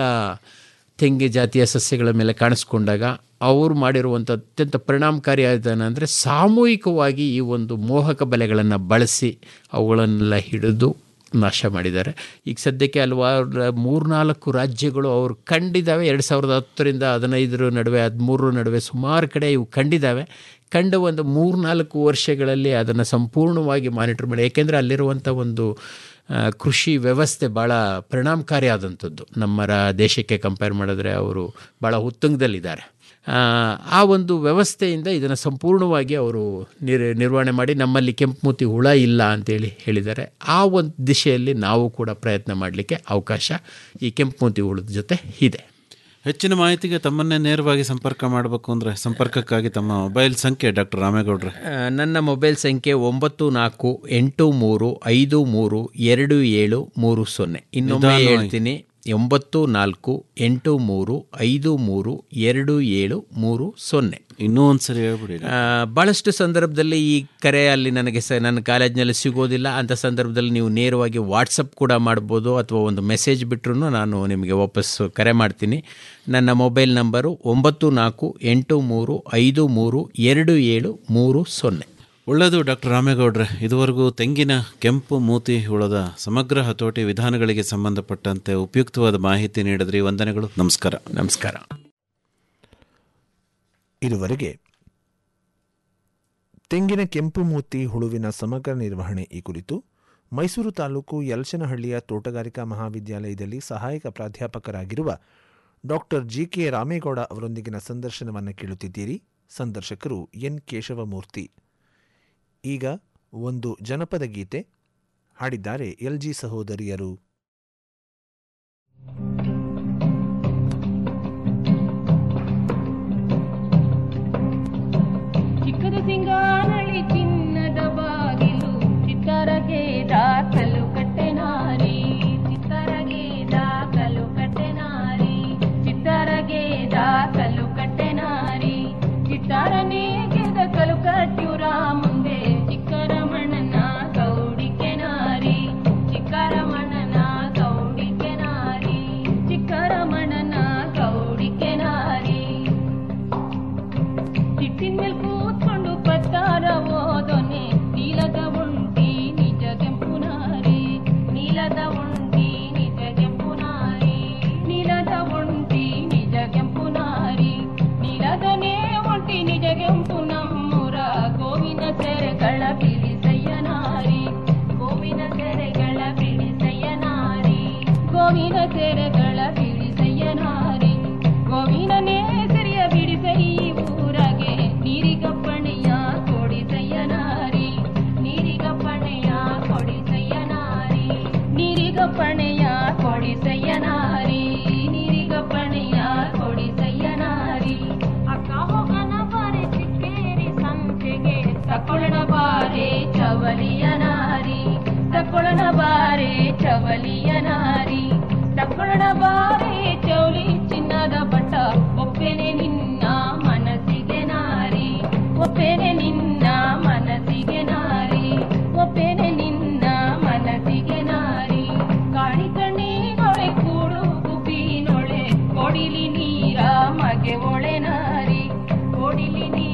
ತೆಂಗಿ ಜಾತಿಯ ಸಸ್ಯಗಳ ಮೇಲೆ ಕಾಣಿಸ್ಕೊಂಡಾಗ ಅವರು ಮಾಡಿರುವಂಥ ಅತ್ಯಂತ ಪರಿಣಾಮಕಾರಿಯಾದ ಅಂದರೆ ಸಾಮೂಹಿಕವಾಗಿ ಈ ಒಂದು ಮೋಹಕ ಬಲೆಗಳನ್ನು ಬಳಸಿ ಅವುಗಳನ್ನೆಲ್ಲ ಹಿಡಿದು ನಾಶ ಮಾಡಿದ್ದಾರೆ ಈಗ ಸದ್ಯಕ್ಕೆ ಹಲವಾರು ಮೂರ್ನಾಲ್ಕು ರಾಜ್ಯಗಳು ಅವರು ಕಂಡಿದ್ದಾವೆ ಎರಡು ಸಾವಿರದ ಹತ್ತರಿಂದ ಹದಿನೈದರ ನಡುವೆ ಹದಿಮೂರರ ನಡುವೆ ಸುಮಾರು ಕಡೆ ಇವು ಕಂಡಿದ್ದಾವೆ ಕಂಡ ಒಂದು ಮೂರ್ನಾಲ್ಕು ವರ್ಷಗಳಲ್ಲಿ ಅದನ್ನು ಸಂಪೂರ್ಣವಾಗಿ ಮಾನಿಟರ್ ಮಾಡಿ ಏಕೆಂದರೆ ಅಲ್ಲಿರುವಂಥ ಒಂದು ಆ, ಕೃಷಿ ವ್ಯವಸ್ಥೆ ಭಾಳ ಪರಿಣಾಮಕಾರಿಯಾದಂಥದ್ದು ನಮ್ಮ ರಾ ದೇಶಕ್ಕೆ ಕಂಪೇರ್ ಮಾಡಿದ್ರೆ ಅವರು ಭಾಳ ಉತ್ತುಂಗದಲ್ಲಿದ್ದಾರೆ ಆ, ಆ ಒಂದು ವ್ಯವಸ್ಥೆಯಿಂದ ಇದನ್ನು ಸಂಪೂರ್ಣವಾಗಿ ಅವರು ನಿರ್ ನಿರ್ವಹಣೆ ಮಾಡಿ ನಮ್ಮಲ್ಲಿ ಕೆಂಪುಮೂತಿ ಹುಳ ಇಲ್ಲ ಅಂತೇಳಿ ಹೇಳಿದ್ದಾರೆ ಆ ಒಂದು ದಿಶೆಯಲ್ಲಿ ನಾವು ಕೂಡ ಪ್ರಯತ್ನ ಮಾಡಲಿಕ್ಕೆ ಅವಕಾಶ ಈ ಕೆಂಪುಮೂತಿ ಹುಳದ ಜೊತೆ ಇದೆ
ಹೆಚ್ಚಿನ ಮಾಹಿತಿಗೆ ತಮ್ಮನ್ನೇ ನೇರವಾಗಿ ಸಂಪರ್ಕ ಮಾಡಬೇಕು ಅಂದರೆ ಸಂಪರ್ಕಕ್ಕಾಗಿ ತಮ್ಮ ಮೊಬೈಲ್ ಸಂಖ್ಯೆ ಡಾಕ್ಟರ್ ರಾಮೇಗೌಡ್ರೆ
ಆ, ನನ್ನ ಮೊಬೈಲ್ ಸಂಖ್ಯೆ ಒಂಬತ್ತು ನಾಲ್ಕು ಎಂಟು ಮೂರು ಐದು ಮೂರು ಎರಡು ಏಳು ಮೂರು ಸೊನ್ನೆ ಇನ್ನೊಮ್ಮೆ
ನಿಧಾನವಾಗಿ.
ಹೇಳ್ತೀನಿ ಒಂಬತ್ತು ನಾಲ್ಕು ಎಂಟು ಮೂರು ಐದು ಮೂರು ಎರಡು ಏಳು ಮೂರು ಸೊನ್ನೆ
ಇನ್ನೂ ಒಂದ್ಸರಿ ಹೇಳ್ಬಿಡಿ
ಆ, ಭಾಳಷ್ಟು ಸಂದರ್ಭದಲ್ಲಿ ಈ ಕರೆ ಅಲ್ಲಿ ನನಗೆ ಸ ನನ್ನ ಕಾಲೇಜ್ನಲ್ಲಿ ಸಿಗೋದಿಲ್ಲ ಅಂಥ ಸಂದರ್ಭದಲ್ಲಿ ನೀವು ನೇರವಾಗಿ ವಾಟ್ಸಪ್ ಕೂಡ ಮಾಡ್ಬೋದು ಅಥವಾ ಒಂದು ಮೆಸೇಜ್ ಬಿಟ್ಟರು ನಾನು ನಿಮಗೆ ವಾಪಸ್ಸು ಕರೆ ಮಾಡ್ತೀನಿ ನನ್ನ ಮೊಬೈಲ್ ನಂಬರು ಒಂಬತ್ತು ನಾಲ್ಕು ಎಂಟು ಮೂರು ಐದು ಮೂರು ಎರಡು ಏಳು ಮೂರು ಸೊನ್ನೆ
ಒಳ್ಳೆಯದು ಡಾಕ್ಟರ್ ರಾಮೇಗೌಡ್ರೆ ಇದುವರೆಗೂ ತೆಂಗಿನ ಕೆಂಪು ಮೂತಿ ಹುಳದ ಸಮಗ್ರ ಹತೋಟಿ ವಿಧಾನಗಳಿಗೆ ಸಂಬಂಧಪಟ್ಟಂತೆ ಉಪಯುಕ್ತವಾದ ಮಾಹಿತಿ ನೀಡಿದ್ರಿ ವಂದನೆಗಳು ನಮಸ್ಕಾರ
ನಮಸ್ಕಾರ
ಇದುವರೆಗೆ ತೆಂಗಿನ ಕೆಂಪು ಮೂತಿ ಹುಳುವಿನ ಸಮಗ್ರ ನಿರ್ವಹಣೆ ಈ ಕುರಿತು ಮೈಸೂರು ತಾಲೂಕು ಯಲಚನಹಳ್ಳಿಯ ತೋಟಗಾರಿಕಾ ಮಹಾವಿದ್ಯಾಲಯದಲ್ಲಿ ಸಹಾಯಕ ಪ್ರಾಧ್ಯಾಪಕರಾಗಿರುವ ಡಾಕ್ಟರ್ ಜಿ ಕೆ ರಾಮೇಗೌಡ ಅವರೊಂದಿಗಿನ ಸಂದರ್ಶನವನ್ನು ಕೇಳುತ್ತಿದ್ದೀರಿ ಸಂದರ್ಶಕರು ಎನ್ ಕೇಶವಮೂರ್ತಿ ಈಗ ಒಂದು ಜನಪದ ಗೀತೆ ಹಾಡಿದ್ದಾರೆ ಎಲ್ಜಿ ಸಹೋದರಿಯರು
ಚಿಕ್ಕದು ಸಿಂಗಾನಳಿ ಚಿನ್ನದ ಬಾಗಿಲು ಚಿತ್ತರಗೆ ದಾಖಲು ಕಟ್ಟೆನಾರಿ ಚಿತ್ತರಗೆ ದಾಖಲು ಕಟ್ಟೆನಾರಿ ಚಿತ್ತರಗೆ ದಾಖಲು ಕಟ್ಟೆನಾರಿ ಚಿತ್ತಾರನೇ ಗೆದಕಲು ಕಟ್ಯೂರ ಮುಂದೆ ಚಿಕ್ಕರಮಣನ ಗೌಡಿಕೆ ನಾರಿ ಚಿಕ್ಕರಮಣನ ಗೌಡಿಕೆ ನಾರಿ ಚಿಕ್ಕರಮಣನ ಗೌಡಿಕೆ ನಾರಿ ಚಿಟ್ಟಿನ ಮೇಲ್ ಕೂತ್ಕೊಂಡು ಪತ್ತಾರ ಓದೋನೆ ನೀಲದ ಉಂಟಿ ನಿಜ ಕೆಂಪು ನಾರಿ ನೀಲದ ಉಂಟಿ ನಿಜ ಕೆಂಪು ನಾರಿ ನೀಲದ ಉಂಟಿ ನಿಜಗೆಂಪು ನಮ್ಮೂರ ಗೋವಿನ ಸೆರೆಗಳ ಬಿಡಿಸಯ್ಯ ನಾರಿ ಗೋವಿನ ಸೆರೆಗಳ ಬಿಡಿಸಯ್ಯ ನಾರಿ ಗೋವಿನ ಸೆರೆಗಳ ಬಿಡಿಸಯ್ಯ ನಾರಿ ಗೋವಿನನೇ ಸೆರೆಯ ಬಿಡಿಸಯ್ಯ ಊರಗೆ ನೀರಿಗಪ್ಪಣೆಯ ಕೊಡಿಸಯ್ಯ ನಾರಿ ನೀರಿಗಪ್ಪಣೆಯ ಕೊಡಿಸಯ್ಯ ನಾರಿ ನೀರಿಗಪ್ಪಣೆಯ ಕೊಡಿಸಯ್ಯ ನಾರಿ ನೀರಿಗಪ್ಪಣೆಯ ಕೊಡಿಸಯ್ಯ ನಾರಿ ಅಕ್ಕ ಹೋಗನ ಬಾರೆ ಚಿಕ್ಕೇರಿ ಸಂತೆಗೆ ತಕೊಳ್ಳಣ ಬಾರೆ ಚವಲಿಯ ನಾರಿ ತಕೊಳ್ಳಣ ಬಾರೆ ಚವಲಿಯ ನಾರಿ ತಕೊಳ್ಳಣ ಬಾರೆ ಚೌಲಿ ಚಿನ್ನದ ಬಟ್ಟ ಒಪ್ಪೆನೆ ನಿನ್ನ ಮನಸ್ಸಿಗೆ ನಾರಿ ಒಪ್ಪೆನೆ ನಿನ್ನ ಮನಸ್ಸಿಗೆ ನಾರಿ ಒಪ್ಪೆನೆ ನಿನ್ನ ಮನಸ್ಸಿಗೆ ನಾರಿ ಕಾಳಿ ಕಣ್ಣೀನೊಳೆ ಕೂಡು ಗುಬ್ಬಿನೊಳೆ ಕೊಡಿಲಿ ನೀರ ಮಗೆ ಒಳೆ ನಾರಿ ಕೊಡಿಲಿ ನೀರ